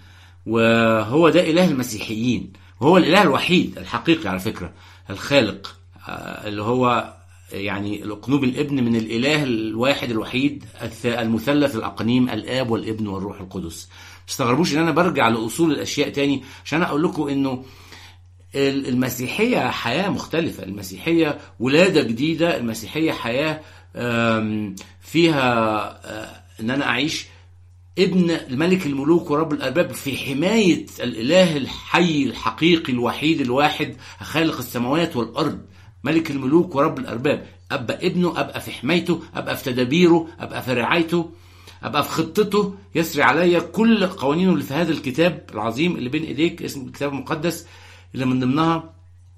وهو ده اله المسيحيين وهو الاله الوحيد الحقيقي على فكره الخالق آه، اللي هو يعني الاقنوم الابن من الاله الواحد الوحيد الث- المثلث الاقانيم الاب والابن والروح القدس ما تستغربوش ان انا برجع لاصول الاشياء تاني عشان اقول لكم انه ال- المسيحية حياة مختلفة المسيحية ولادة جديدة المسيحية حياة آم، فيها آه، ان انا اعيش ابن الملك الملوك ورب الارباب في حماية الاله الحي الحقيقي الوحيد الواحد خالق السماوات والارض ملك الملوك ورب الارباب ابقى ابنه ابقى في حمايته ابقى في تدابيره ابقى في رعايته ابقى في خطته يسري عليا كل قوانينه اللي في هذا الكتاب العظيم اللي بين ايديك اسمه الكتاب المقدس اللي من ضمنها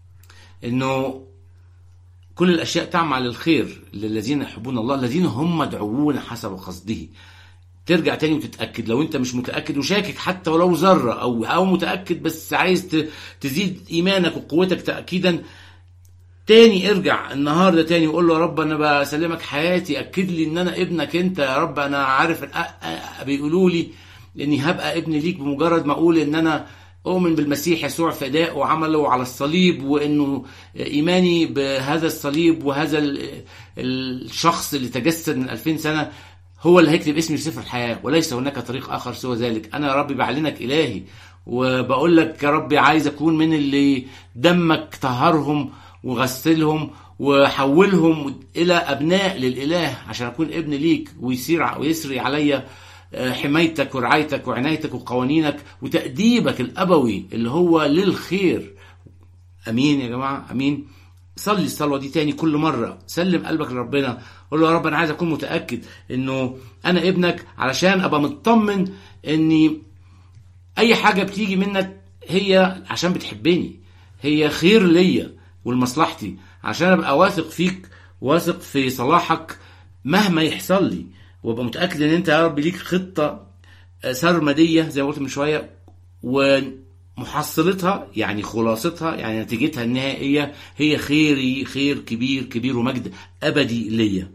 انه كل الاشياء تعمل للخير للذين يحبون الله الذين هم مدعوون حسب قصده ترجع تاني وتتاكد لو انت مش متاكد وشاكك حتى ولو ذره او او متاكد بس عايز ت- تزيد ايمانك وقوتك تاكيدا تاني ارجع النهارده تاني وقول له يا رب انا بسلمك حياتي اكد لي ان انا ابنك انت يا رب انا عارف إن أ- أ- بيقولوا لي اني هبقى ابن ليك بمجرد ما اقول ان انا اؤمن بالمسيح يسوع فداء وعمله على الصليب وانه ايماني بهذا الصليب وهذا ال- الشخص اللي تجسد من 2000 سنه هو اللي هيكتب اسمي في سفر الحياه وليس هناك طريق اخر سوى ذلك انا يا رب بعلنك الهي وبقول لك يا رب عايز اكون من اللي دمك طهرهم وغسلهم وحولهم الى ابناء للاله عشان اكون ابن ليك ويسير ويسري عليا حمايتك ورعايتك وعنايتك وقوانينك وتأديبك الأبوي اللي هو للخير أمين يا جماعة أمين صلي الصلوة دي تاني كل مرة سلم قلبك لربنا قول له يا رب أنا عايز أكون متأكد إنه أنا ابنك علشان أبقى مطمن إني أي حاجة بتيجي منك هي عشان بتحبني هي خير ليا ولمصلحتي عشان أبقى واثق فيك واثق في صلاحك مهما يحصل لي وابقى متاكد ان انت يا رب ليك خطه سرمديه زي ما قلت من شويه ومحصلتها يعني خلاصتها يعني نتيجتها النهائيه هي خيري خير كبير كبير ومجد ابدي ليا.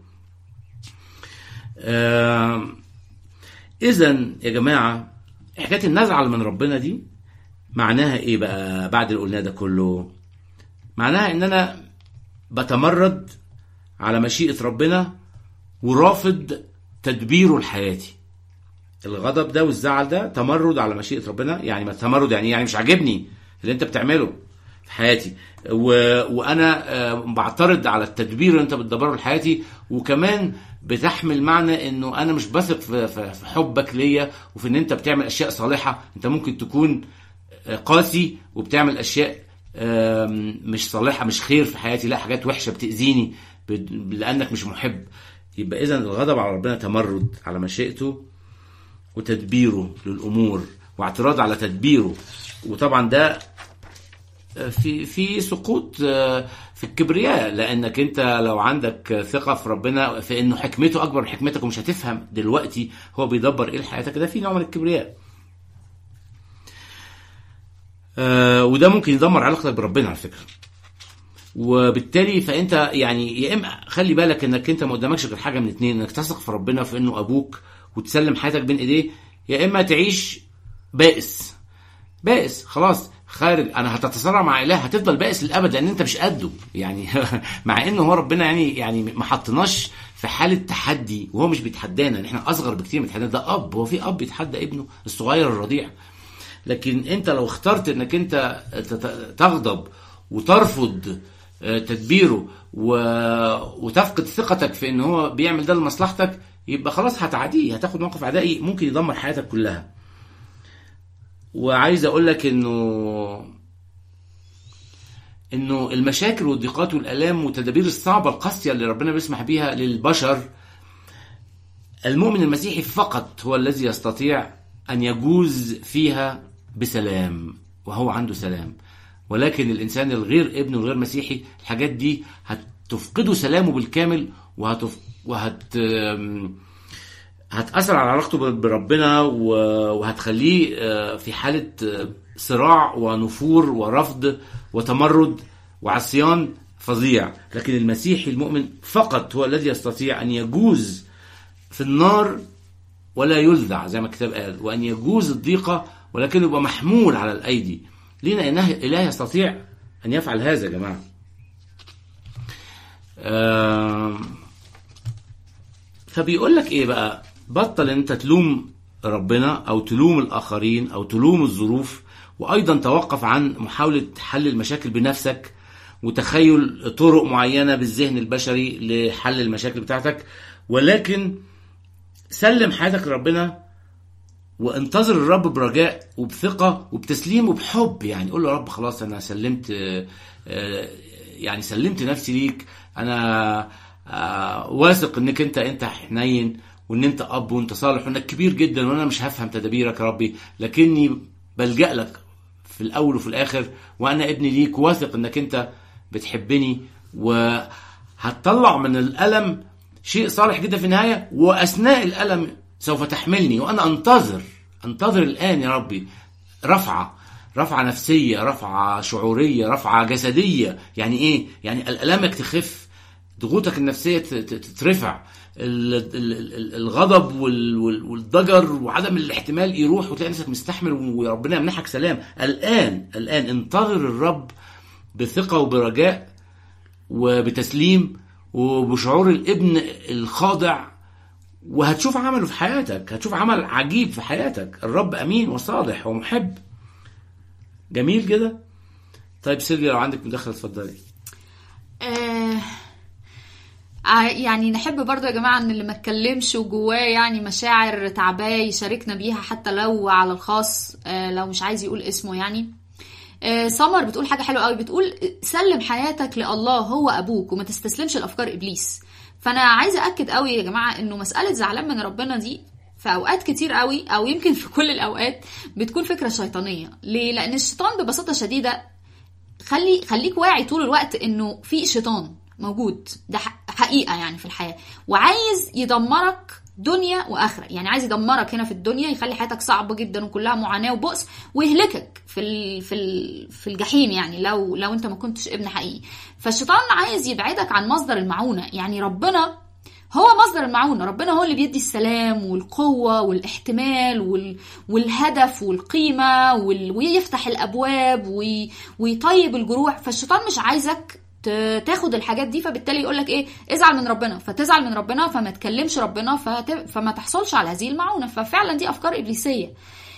آه اذا يا جماعه حكايه النزعه من ربنا دي معناها ايه بقى بعد اللي قلناه ده كله؟ معناها ان انا بتمرد على مشيئه ربنا ورافض تدبيره لحياتي الغضب ده والزعل ده تمرد على مشيئه ربنا يعني ما تمرد يعني يعني مش عاجبني اللي انت بتعمله في حياتي و... وانا بعترض على التدبير اللي انت بتدبره لحياتي وكمان بتحمل معنى انه انا مش بثق في... في حبك ليا وفي ان انت بتعمل اشياء صالحه انت ممكن تكون قاسي وبتعمل اشياء مش صالحه مش خير في حياتي لا حاجات وحشه بتاذيني لانك مش محب يبقى اذا الغضب على ربنا تمرد على مشيئته وتدبيره للامور واعتراض على تدبيره وطبعا ده في في سقوط في الكبرياء لانك انت لو عندك ثقه في ربنا في انه حكمته اكبر من حكمتك ومش هتفهم دلوقتي هو بيدبر ايه لحياتك ده في نوع من الكبرياء وده ممكن يدمر علاقتك بربنا على فكره وبالتالي فانت يعني يا اما خلي بالك انك انت ما قدامكش غير حاجه من اتنين انك تثق في ربنا في انه ابوك وتسلم حياتك بين ايديه يا اما تعيش بائس بائس خلاص خارج انا هتتصارع مع اله هتفضل بائس للابد لان انت مش قده يعني مع انه هو ربنا يعني يعني ما حطناش في حاله تحدي وهو مش بيتحدانا احنا اصغر بكتير من التحدي ده اب هو في اب يتحدى ابنه الصغير الرضيع لكن انت لو اخترت انك انت تغضب وترفض تدبيره و... وتفقد ثقتك في ان هو بيعمل ده لمصلحتك يبقى خلاص هتعاديه هتاخد موقف عدائي ممكن يدمر حياتك كلها وعايز اقول لك انه انه المشاكل والضيقات والالام والتدابير الصعبه القاسيه اللي ربنا بيسمح بيها للبشر المؤمن المسيحي فقط هو الذي يستطيع ان يجوز فيها بسلام وهو عنده سلام ولكن الانسان الغير ابن والغير مسيحي الحاجات دي هتفقده سلامه بالكامل وهتف... وهت هتأثر على علاقته بربنا وهتخليه في حالة صراع ونفور ورفض وتمرد وعصيان فظيع لكن المسيحي المؤمن فقط هو الذي يستطيع أن يجوز في النار ولا يلذع زي ما الكتاب قال وأن يجوز الضيقة ولكن يبقى محمول على الأيدي ليه لأنه إله يستطيع أن يفعل هذا يا جماعة فبيقول لك إيه بقى بطل أنت تلوم ربنا أو تلوم الآخرين أو تلوم الظروف وأيضا توقف عن محاولة حل المشاكل بنفسك وتخيل طرق معينة بالذهن البشري لحل المشاكل بتاعتك ولكن سلم حياتك لربنا وانتظر الرب برجاء وبثقة وبتسليم وبحب يعني قول له يا رب خلاص أنا سلمت يعني سلمت نفسي ليك أنا واثق إنك أنت أنت حنين وإن أنت أب وأنت صالح وإنك كبير جدا وأنا مش هفهم تدابيرك يا ربي لكني بلجأ لك في الأول وفي الآخر وأنا ابني ليك واثق إنك أنت بتحبني وهتطلع من الألم شيء صالح جدا في النهاية وأثناء الألم سوف تحملني وأنا أنتظر أنتظر الآن يا ربي رفعة رفعة نفسية رفعة شعورية رفعة جسدية يعني إيه؟ يعني الألامك تخف ضغوطك النفسية تترفع الغضب والضجر وعدم الاحتمال يروح وتلاقي نفسك مستحمل وربنا يمنحك سلام الآن الآن انتظر الرب بثقة وبرجاء وبتسليم وبشعور الابن الخاضع وهتشوف عمله في حياتك هتشوف عمل عجيب في حياتك الرب امين وصالح ومحب جميل كده طيب سيلفيا لو عندك مداخله اتفضلي ع- يعني نحب برضو يا جماعة ان اللي ما اتكلمش وجواه يعني مشاعر تعباه يشاركنا بيها حتى لو على الخاص آه، لو مش عايز يقول اسمه يعني آه، سمر بتقول حاجة حلوة قوي بتقول سلم حياتك لله هو أبوك وما تستسلمش لأفكار إبليس فأنا عايزة أكد قوي يا جماعة إنه مسألة زعلان من ربنا دي في أوقات كتير قوي أو يمكن في كل الأوقات بتكون فكرة شيطانية ليه؟ لأن الشيطان ببساطة شديدة خلي خليك واعي طول الوقت انه في شيطان موجود ده ح- حقيقه يعني في الحياه وعايز يدمرك دنيا واخره يعني عايز يدمرك هنا في الدنيا يخلي حياتك صعبه جدا وكلها معاناه وبؤس ويهلكك في ال في ال في الجحيم يعني لو لو انت ما كنتش ابن حقيقي فالشيطان عايز يبعدك عن مصدر المعونه يعني ربنا هو مصدر المعونة ربنا هو اللي بيدي السلام والقوة والاحتمال وال... والهدف والقيمة وال... ويفتح الأبواب وي... ويطيب الجروح فالشيطان مش عايزك ت- تاخد الحاجات دي فبالتالي يقول لك ايه ازعل من ربنا فتزعل من ربنا فما تكلمش ربنا فت... فما تحصلش على هذه المعونة ففعلا دي أفكار إبليسية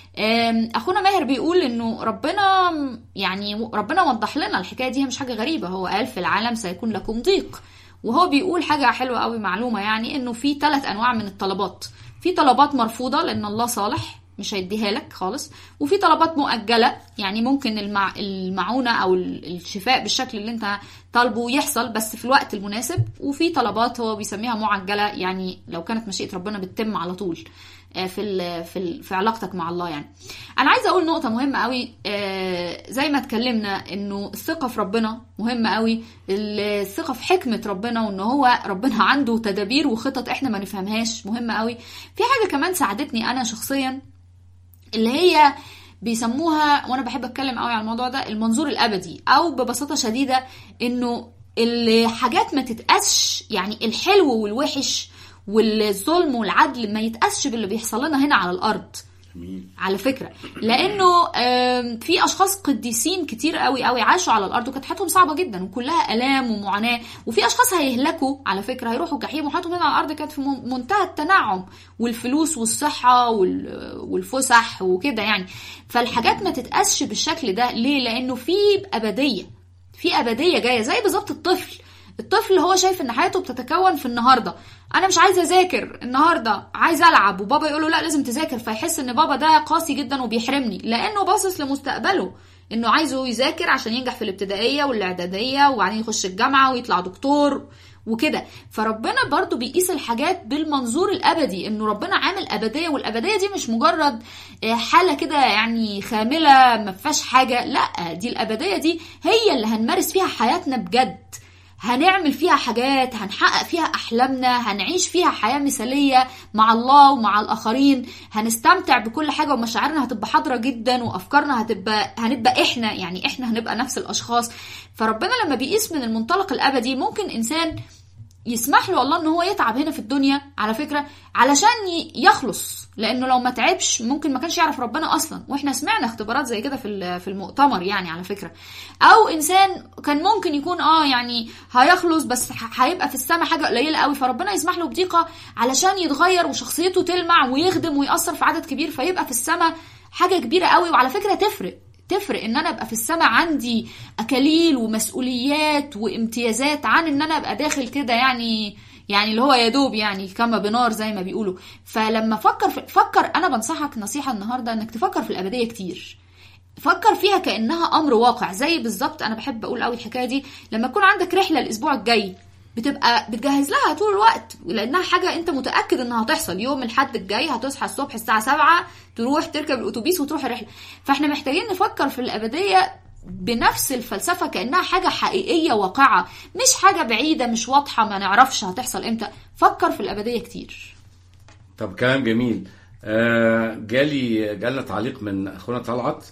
أم، اخونا ماهر بيقول انه ربنا يعني ربنا وضح لنا الحكايه دي هي مش حاجه غريبه هو قال في العالم سيكون لكم ضيق وهو بيقول حاجه حلوه قوي معلومه يعني انه في ثلاث انواع من الطلبات في طلبات مرفوضه لان الله صالح مش هيديها لك خالص وفي طلبات مؤجله يعني ممكن المع... المعونه او ال- الشفاء بالشكل اللي انت طالبه يحصل بس في الوقت المناسب وفي طلبات هو بيسميها معجله يعني لو كانت مشيئه ربنا بتتم على طول آه، في ال في ال في علاقتك مع الله يعني انا عايزه اقول نقطه مهمه قوي آه، زي ما اتكلمنا انه الثقه في ربنا مهمه قوي الثقه في حكمه ربنا وان هو ربنا عنده تدابير وخطط احنا ما نفهمهاش مهمه قوي في حاجه كمان ساعدتني انا شخصيا اللي هي بيسموها وانا بحب اتكلم قوي على الموضوع ده المنظور الابدي او ببساطه شديده انه الحاجات ما تتقاسش يعني الحلو والوحش والظلم والعدل ما يتقاسش باللي بيحصل لنا هنا على الارض امين على فكره لانه آم، في اشخاص قديسين كتير قوي قوي عاشوا على الارض وكانت حياتهم صعبه جدا وكلها الام ومعاناه وفي اشخاص هيهلكوا على فكره هيروحوا جحيم وحياتهم هنا على الارض كانت في من- منتهى التنعم والفلوس والصحه وال- والفسح وكده يعني فالحاجات ما تتقاسش بالشكل ده ليه لانه في ابديه في ابديه جايه زي بالظبط الطفل الطفل هو شايف ان حياته بتتكون في النهارده انا مش عايزه اذاكر النهارده عايزه العب وبابا يقول له لا لازم تذاكر فيحس ان بابا ده قاسي جدا وبيحرمني لانه باصص لمستقبله انه عايزه يذاكر عشان ينجح في الابتدائيه والاعداديه وبعدين يخش الجامعه ويطلع دكتور وكده فربنا برضو بيقيس الحاجات بالمنظور الابدي انه ربنا عامل ابديه والابديه دي مش مجرد آه، حاله كده يعني خامله ما فيهاش حاجه لا دي الابديه دي هي اللي هنمارس فيها حياتنا بجد هنعمل فيها حاجات هنحقق فيها احلامنا هنعيش فيها حياه مثاليه مع الله ومع الاخرين هنستمتع بكل حاجه ومشاعرنا هتبقى حاضره جدا وافكارنا هتبقى هنبقى احنا يعني احنا هنبقى نفس الاشخاص فربنا لما بيقيس من المنطلق الابدي ممكن انسان يسمح له الله ان هو يتعب هنا في الدنيا على فكره علشان ي- يخلص لانه لو ما تعبش ممكن ما كانش يعرف ربنا اصلا واحنا سمعنا اختبارات زي كده في ال- في المؤتمر يعني على فكره او انسان كان ممكن يكون اه يعني هيخلص بس ح- هيبقى في السماء حاجه قليله قوي فربنا يسمح له بضيقه علشان يتغير وشخصيته تلمع ويخدم ويأثر في عدد كبير فيبقى في السماء حاجه كبيره قوي وعلى فكره تفرق تفرق ان انا ابقى في السماء عندي اكاليل ومسؤوليات وامتيازات عن ان انا ابقى داخل كده يعني يعني اللي هو يا دوب يعني كما بنار زي ما بيقولوا فلما فكر في فكر انا بنصحك نصيحه النهارده انك تفكر في الابديه كتير فكر فيها كانها امر واقع زي بالظبط انا بحب اقول قوي الحكايه دي لما يكون عندك رحله الاسبوع الجاي بتبقى بتجهز لها طول الوقت لانها حاجه انت متاكد انها هتحصل يوم الحد الجاي هتصحى الصبح الساعه 7 تروح تركب الاتوبيس وتروح الرحله فاحنا محتاجين نفكر في الابديه بنفس الفلسفه كانها حاجه حقيقيه واقعه مش حاجه بعيده مش واضحه ما نعرفش هتحصل امتى فكر في الابديه كتير طب كلام جميل آه جالي جالنا تعليق من اخونا طلعت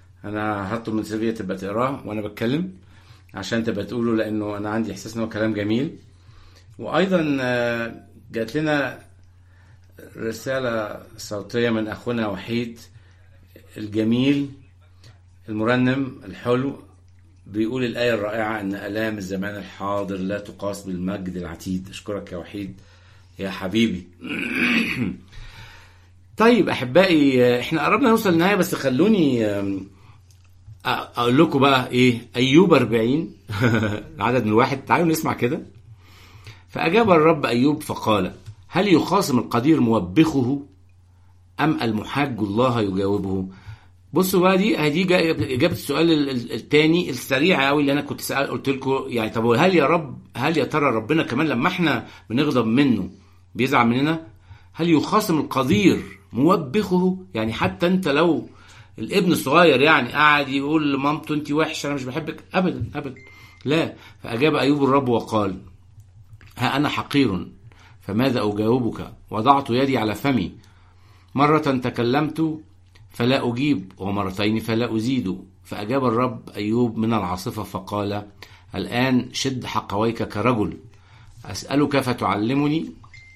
انا هطلب من سيلفيا تبقى تقراه وانا بتكلم عشان تبقى تقوله لانه انا عندي احساس ان هو كلام جميل وايضا آه، جات لنا رساله صوتيه من اخونا وحيد الجميل المرنم الحلو بيقول الآية الرائعة أن آلام الزمان الحاضر لا تقاس بالمجد العتيد أشكرك يا وحيد يا حبيبي طيب أحبائي إحنا قربنا نوصل للنهاية بس خلوني آم، أ- أقول لكم بقى إيه أيوب 40 العدد من الواحد تعالوا نسمع كده فأجاب الرب أيوب فقال هل يخاصم القدير موبخه أم المحاج الله يجاوبه بصوا بقى دي دي جا- اجابه السؤال ال- ال- التاني السريع قوي اللي انا كنت سأل قلت لكم يعني طب هل يا رب هل يا ترى ربنا كمان لما احنا بنغضب منه بيزعل مننا هل يخاصم القدير موبخه يعني حتى انت لو الابن الصغير يعني قاعد يقول لمامته انت وحشه انا مش بحبك ابدا ابدا لا فاجاب ايوب الرب وقال ها انا حقير فماذا اجاوبك وضعت يدي على فمي مرة تكلمت فلا أجيب ومرتين فلا أزيد فأجاب الرب أيوب من العاصفة فقال الآن شد حقويك كرجل أسألك فتعلمني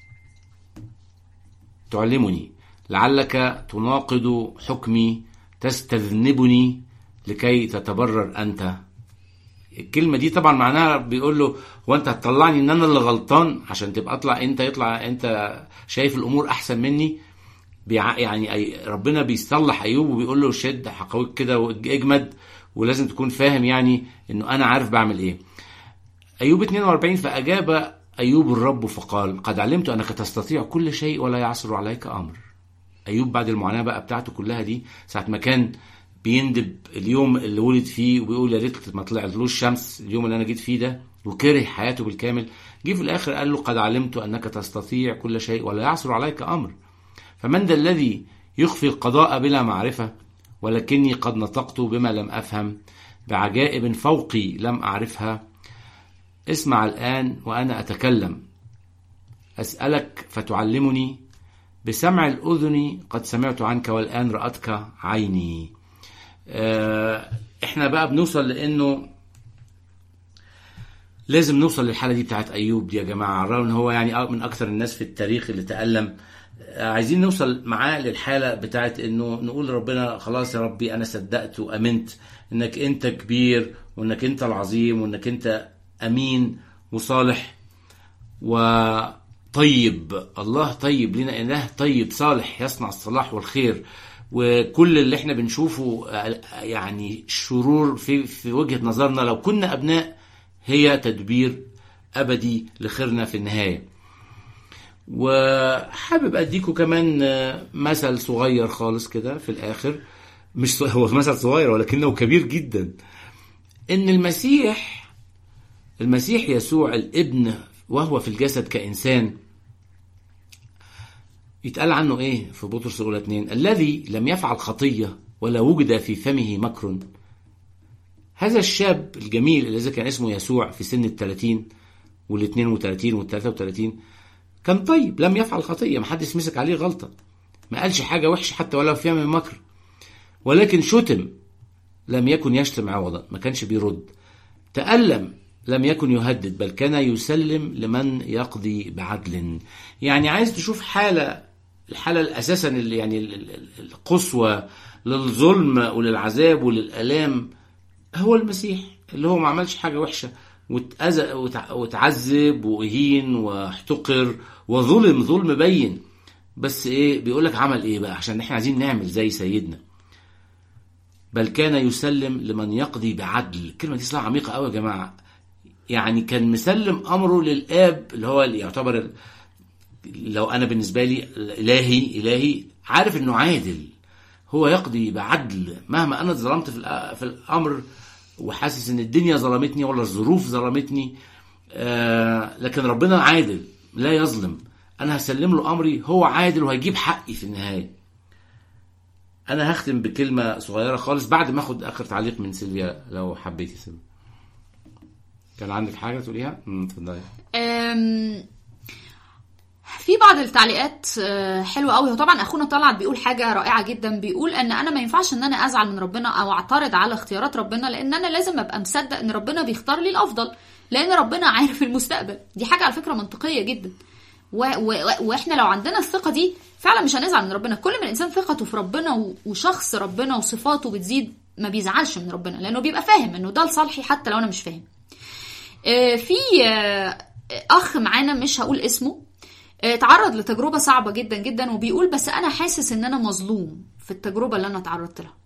تعلمني لعلك تناقض حكمي تستذنبني لكي تتبرر أنت الكلمة دي طبعا معناها بيقول له هو انت هتطلعني ان انا اللي غلطان عشان تبقى اطلع انت يطلع انت شايف الامور احسن مني بيع... يعني أي... ربنا بيصلح ايوب وبيقول له شد حقويك كده واجمد ولازم تكون فاهم يعني انه انا عارف بعمل ايه ايوب 42 فاجاب ايوب الرب فقال قد علمت انك تستطيع كل شيء ولا يعصر عليك امر ايوب بعد المعاناه بقى بتاعته كلها دي ساعه ما كان بيندب اليوم اللي ولد فيه وبيقول يا ريت ما طلعتلوش شمس اليوم اللي انا جيت فيه ده وكره حياته بالكامل جه في الاخر قال له قد علمت انك تستطيع كل شيء ولا يعصر عليك امر فمن ذا الذي يخفي القضاء بلا معرفه ولكني قد نطقت بما لم افهم بعجائب فوقي لم اعرفها اسمع الان وانا اتكلم اسالك فتعلمني بسمع الاذن قد سمعت عنك والان راتك عيني آه، احنا بقى بنوصل لانه لازم نوصل للحاله دي بتاعت ايوب دي يا جماعه على الرغم ان هو يعني من اكثر الناس في التاريخ اللي تالم آه، عايزين نوصل معاه للحاله بتاعت انه نقول لربنا خلاص يا ربي انا صدقت وامنت انك انت كبير وانك انت العظيم وانك انت امين وصالح وطيب الله طيب لنا اله طيب صالح يصنع الصلاح والخير وكل اللي احنا بنشوفه آه، يعني شرور في في وجهه نظرنا لو كنا ابناء هي تدبير ابدي لخيرنا في النهايه. وحابب اديكم كمان آه، مثل صغير خالص كده في الاخر مش ص- هو مثل صغير ولكنه كبير جدا ان المسيح المسيح يسوع الابن وهو في الجسد كانسان يتقال عنه ايه في بطرس الاولى اتنين الذي لم يفعل خطيه ولا وجد في فمه مكر هذا الشاب الجميل الذي كان اسمه يسوع في سن الثلاثين والاثنين وثلاثين والثلاثة وثلاثين كان طيب لم يفعل خطية محدش مسك عليه غلطة ما قالش حاجة وحشة حتى ولا فيها من مكر ولكن شتم لم يكن يشتم عوضا ما كانش بيرد تألم لم يكن يهدد بل كان يسلم لمن يقضي بعدل يعني عايز تشوف حالة الحالة الأساسا اللي يعني ال- ال- ال- القصوى للظلم وللعذاب وللآلام هو المسيح اللي هو ما عملش حاجة وحشة واتأذى وتع- وتعذب وأهين واحتقر وظلم ظلم بين بس ايه بيقول لك عمل ايه بقى عشان احنا عايزين نعمل زي سيدنا بل كان يسلم لمن يقضي بعدل الكلمة دي صراحة عميقة قوي يا جماعة يعني كان مسلم أمره للآب اللي هو اللي يعتبر ال- لو أنا بالنسبة لي إلهي إلهي عارف إنه عادل هو يقضي بعدل مهما أنا اتظلمت في الأ- في الأمر وحاسس إن الدنيا ظلمتني ولا الظروف ظلمتني آه لكن ربنا عادل لا يظلم أنا هسلم له أمري هو عادل وهيجيب حقي في النهاية انا هختم بكلمه صغيره خالص بعد ما اخد اخر تعليق من سيلفيا لو حبيتي سيلفيا كان عندك حاجه تقوليها امم اتفضلي أم، في بعض التعليقات آه، حلوه قوي وطبعا اخونا طلعت بيقول حاجه رائعه جدا بيقول ان انا ما ينفعش ان انا ازعل من ربنا او اعترض على اختيارات ربنا لان انا لازم ابقى مصدق ان ربنا بيختار لي الافضل لان ربنا عارف المستقبل دي حاجه على فكره منطقيه جدا و و واحنا لو عندنا الثقه دي فعلا مش هنزعل من ربنا كل ما الانسان ثقته في ربنا و- وشخص ربنا وصفاته بتزيد ما بيزعلش من ربنا لانه بيبقى فاهم انه ده لصالحي حتى لو انا مش فاهم آه، في آه، اخ معانا مش هقول اسمه آه، اتعرض لتجربه صعبه جدا جدا وبيقول بس انا حاسس ان انا مظلوم في التجربه اللي انا اتعرضت لها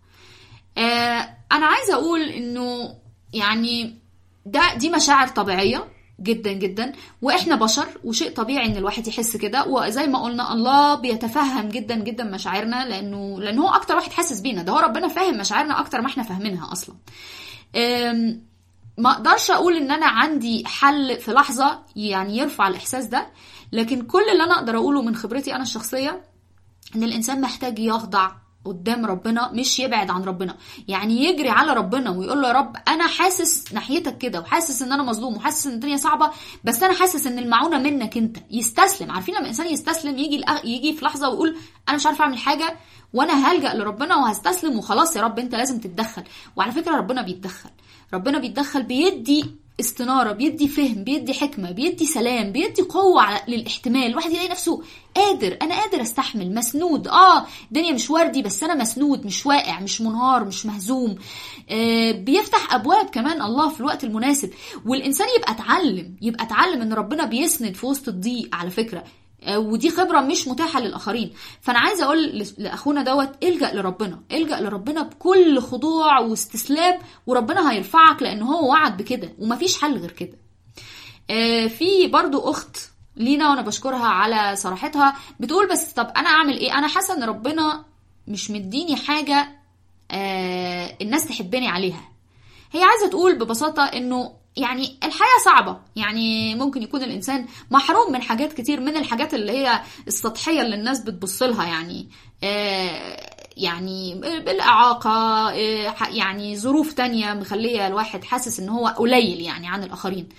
آه، انا عايزه اقول انه يعني ده دي مشاعر طبيعيه جدا جدا واحنا بشر وشيء طبيعي ان الواحد يحس كده وزي ما قلنا الله بيتفهم جدا جدا مشاعرنا لانه لانه هو اكتر واحد حاسس بينا ده هو ربنا فاهم مشاعرنا اكتر ما احنا فاهمينها اصلا أم، ما اقدرش اقول ان انا عندي حل في لحظه يعني يرفع الاحساس ده لكن كل اللي انا اقدر اقوله من خبرتي انا الشخصيه ان الانسان محتاج يخضع قدام ربنا مش يبعد عن ربنا يعني يجري على ربنا ويقول له يا رب انا حاسس ناحيتك كده وحاسس ان انا مظلوم وحاسس ان الدنيا صعبه بس انا حاسس ان المعونه منك انت يستسلم عارفين لما الانسان يستسلم يجي الأ- يجي في لحظه ويقول انا مش عارف اعمل حاجه وانا هلجا لربنا وهستسلم وخلاص يا رب انت لازم تتدخل وعلى فكره ربنا بيتدخل ربنا بيتدخل بيدي استناره بيدي فهم بيدي حكمه بيدي سلام بيدي قوه على للاحتمال الواحد يلاقي نفسه قادر انا قادر استحمل مسنود اه الدنيا مش وردي بس انا مسنود مش واقع مش منهار مش مهزوم آه بيفتح ابواب كمان الله في الوقت المناسب والانسان يبقى اتعلم يبقى اتعلم ان ربنا بيسند في وسط الضيق على فكره آه، ودي خبره مش متاحه للاخرين فانا عايزه اقول ل- لاخونا دوت الجا لربنا الجا لربنا بكل خضوع واستسلام وربنا هيرفعك لان هو وعد بكده ومفيش حل غير كده آه، في برضو اخت لينا وانا بشكرها على صراحتها بتقول بس طب انا اعمل ايه انا حاسه ان ربنا مش مديني حاجه آه، الناس تحبني عليها هي عايزه تقول ببساطه انه يعني الحياه صعبه يعني ممكن يكون الانسان محروم من حاجات كتير من الحاجات اللي هي السطحيه اللي الناس بتبص لها يعني آه، يعني بالاعاقه آه، ح- يعني ظروف تانية مخليه الواحد حاسس ان هو قليل يعني عن الاخرين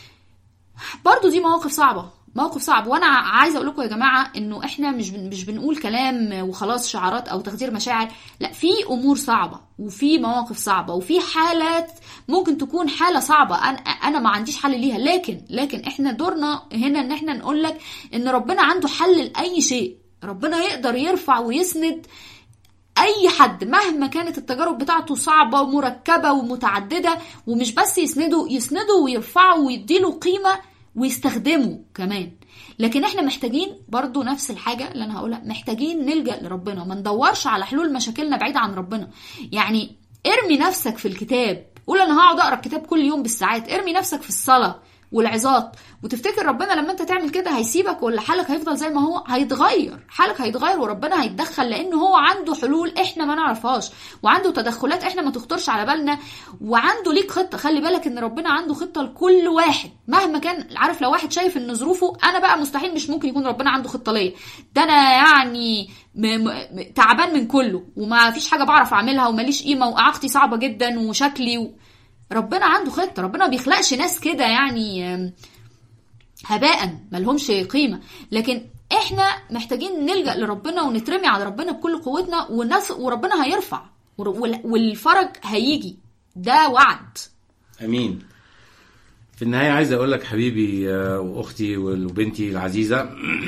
برضو دي مواقف صعبة موقف صعب وانا عايزه اقول لكم يا جماعه انه احنا مش بن مش بنقول كلام وخلاص شعارات او تخدير مشاعر لا في امور صعبه وفي مواقف صعبه وفي حالات ممكن تكون حاله صعبه انا انا ما عنديش حل ليها لكن لكن احنا دورنا هنا ان احنا نقول لك ان ربنا عنده حل لاي شيء ربنا يقدر يرفع ويسند اي حد مهما كانت التجارب بتاعته صعبه ومركبه ومتعدده ومش بس يسنده يسنده ويرفعه ويديله قيمه ويستخدمه كمان لكن احنا محتاجين برضو نفس الحاجة اللي انا هقولها محتاجين نلجأ لربنا ما ندورش على حلول مشاكلنا بعيدة عن ربنا يعني ارمي نفسك في الكتاب قول انا هقعد اقرا الكتاب كل يوم بالساعات ارمي نفسك في الصلاة والعظات وتفتكر ربنا لما انت تعمل كده هيسيبك ولا حالك هيفضل زي ما هو هيتغير حالك هيتغير وربنا هيتدخل لان هو عنده حلول احنا ما نعرفهاش وعنده تدخلات احنا ما تخطرش على بالنا وعنده ليك خطه خلي بالك ان ربنا عنده خطه لكل واحد مهما كان عارف لو واحد شايف ان ظروفه انا بقى مستحيل مش ممكن يكون ربنا عنده خطه ليا ده انا يعني م- م- تعبان من كله وما فيش حاجه بعرف اعملها وماليش قيمه واعاقتي صعبه جدا وشكلي و... ربنا عنده خطه ربنا ما بيخلقش ناس كده يعني آم، هباء ملهمش قيمه لكن احنا محتاجين نلجا لربنا ونترمي على ربنا بكل قوتنا والناس وربنا هيرفع وال- والفرج هيجي ده وعد امين في النهايه عايز اقول لك حبيبي آه، واختي وبنتي العزيزه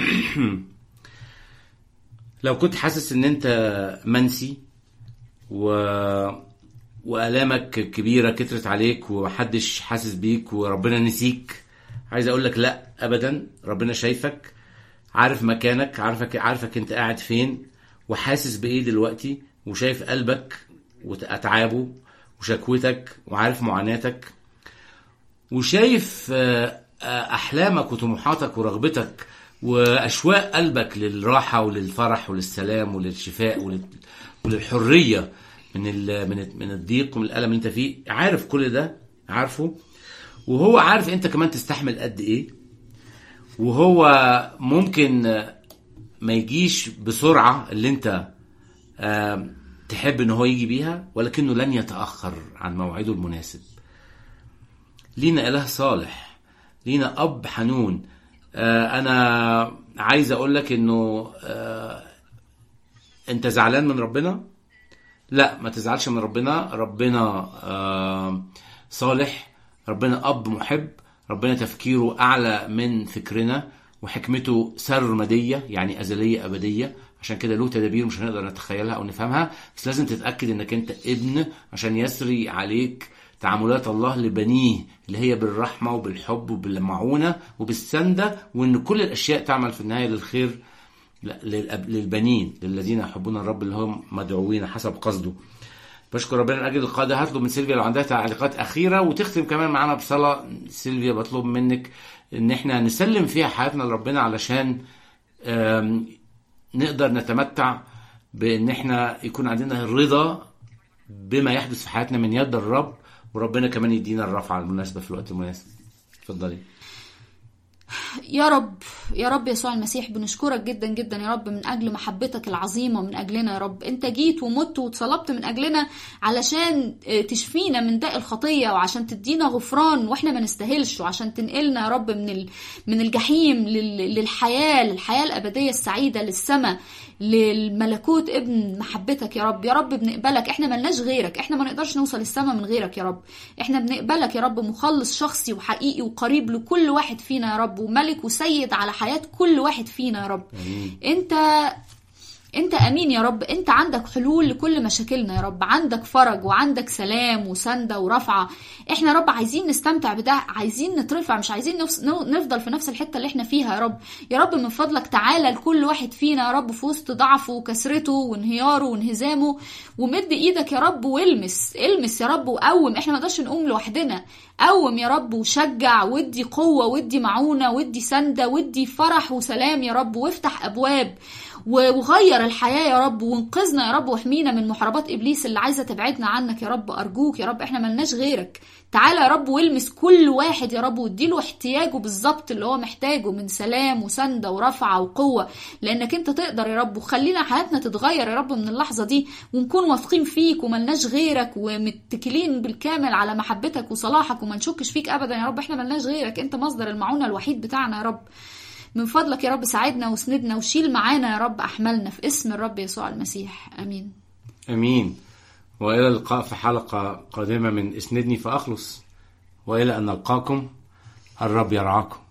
لو كنت حاسس ان انت منسي و والامك كبيره كترت عليك ومحدش حاسس بيك وربنا نسيك عايز اقول لك لا ابدا ربنا شايفك عارف مكانك عارفك عارفك انت قاعد فين وحاسس بايه دلوقتي وشايف قلبك واتعابه وشكوتك وعارف معاناتك وشايف آه، آه، احلامك وطموحاتك ورغبتك واشواق قلبك للراحه وللفرح وللسلام وللشفاء ولل- وللحريه من ال- من من الضيق ومن الالم اللي انت فيه عارف كل ده عارفه وهو عارف انت كمان تستحمل قد ايه وهو ممكن آه، ما يجيش بسرعه اللي انت آه، تحب ان هو يجي بيها ولكنه لن يتاخر عن موعده المناسب لينا اله صالح لينا اب حنون آه، انا عايز اقول لك انه آه، انت زعلان من ربنا لا ما تزعلش من ربنا ربنا آه، صالح ربنا اب محب ربنا تفكيره اعلى من فكرنا وحكمته سرمديه يعني ازليه ابديه عشان كده له تدابير مش هنقدر نتخيلها او نفهمها بس لازم تتاكد انك انت ابن عشان يسري عليك تعاملات الله لبنيه اللي هي بالرحمه وبالحب وبالمعونه وبالسنده وان كل الاشياء تعمل في النهايه للخير لا، للأب- للبنين للذين يحبون الرب اللي هم مدعوين حسب قصده بشكر ربنا من اجل اللقاء ده هطلب من سيلفيا لو عندها تعليقات اخيره وتختم كمان معانا بصلاه سيلفيا بطلب منك ان احنا نسلم فيها حياتنا لربنا علشان آم، نقدر نتمتع بان احنا يكون عندنا الرضا بما يحدث في حياتنا من يد الرب وربنا كمان يدينا الرفعه المناسبه في الوقت المناسب اتفضلي يا رب يا رب يسوع المسيح بنشكرك جدا جدا يا رب من اجل محبتك العظيمه من اجلنا يا رب انت جيت ومت واتصلبت من اجلنا علشان آه، تشفينا من داء الخطيه وعشان تدينا غفران واحنا ما نستاهلش وعشان تنقلنا يا رب من ال... من الجحيم لل... للحياه للحياه الابديه السعيده للسماء للملكوت ابن محبتك يا رب يا رب بنقبلك احنا ملناش غيرك احنا ما نقدرش نوصل السماء من غيرك يا رب احنا بنقبلك يا رب مخلص شخصي وحقيقي وقريب لكل واحد فينا يا رب وملك وسيد على حياة كل واحد فينا يا رب انت انت امين يا رب انت عندك حلول لكل مشاكلنا يا رب عندك فرج وعندك سلام وسندة ورفعة احنا يا رب عايزين نستمتع بده عايزين نترفع مش عايزين نفس... نو- نفضل في نفس الحتة اللي احنا فيها يا رب يا رب من فضلك تعالى لكل واحد فينا يا رب في وسط ضعفه وكسرته وانهياره وانهزامه ومد ايدك يا رب والمس المس يا رب وقوم احنا ما نقدرش نقوم لوحدنا قوم يا رب وشجع ودي قوة ودي معونة ودي سندة ودي فرح وسلام يا رب وافتح ابواب و- وغير الحياة يا رب وانقذنا يا رب واحمينا من محاربات إبليس اللي عايزة تبعدنا عنك يا رب أرجوك يا رب احنا ملناش غيرك تعالى يا رب والمس كل واحد يا رب واديله احتياجه بالظبط اللي هو محتاجه من سلام وسندة ورفعة وقوة لأنك انت تقدر يا رب وخلينا حياتنا تتغير يا رب من اللحظة دي ونكون واثقين فيك وملناش غيرك ومتكلين بالكامل على محبتك وصلاحك وما نشكش فيك أبدا يا رب احنا ملناش غيرك انت مصدر المعونة الوحيد بتاعنا يا رب من فضلك يا رب ساعدنا واسندنا وشيل معانا يا رب أحملنا في اسم الرب يسوع المسيح آمين امين والى اللقاء في حلقه قادمه من اسندني فاخلص والى ان نلقاكم الرب يرعاكم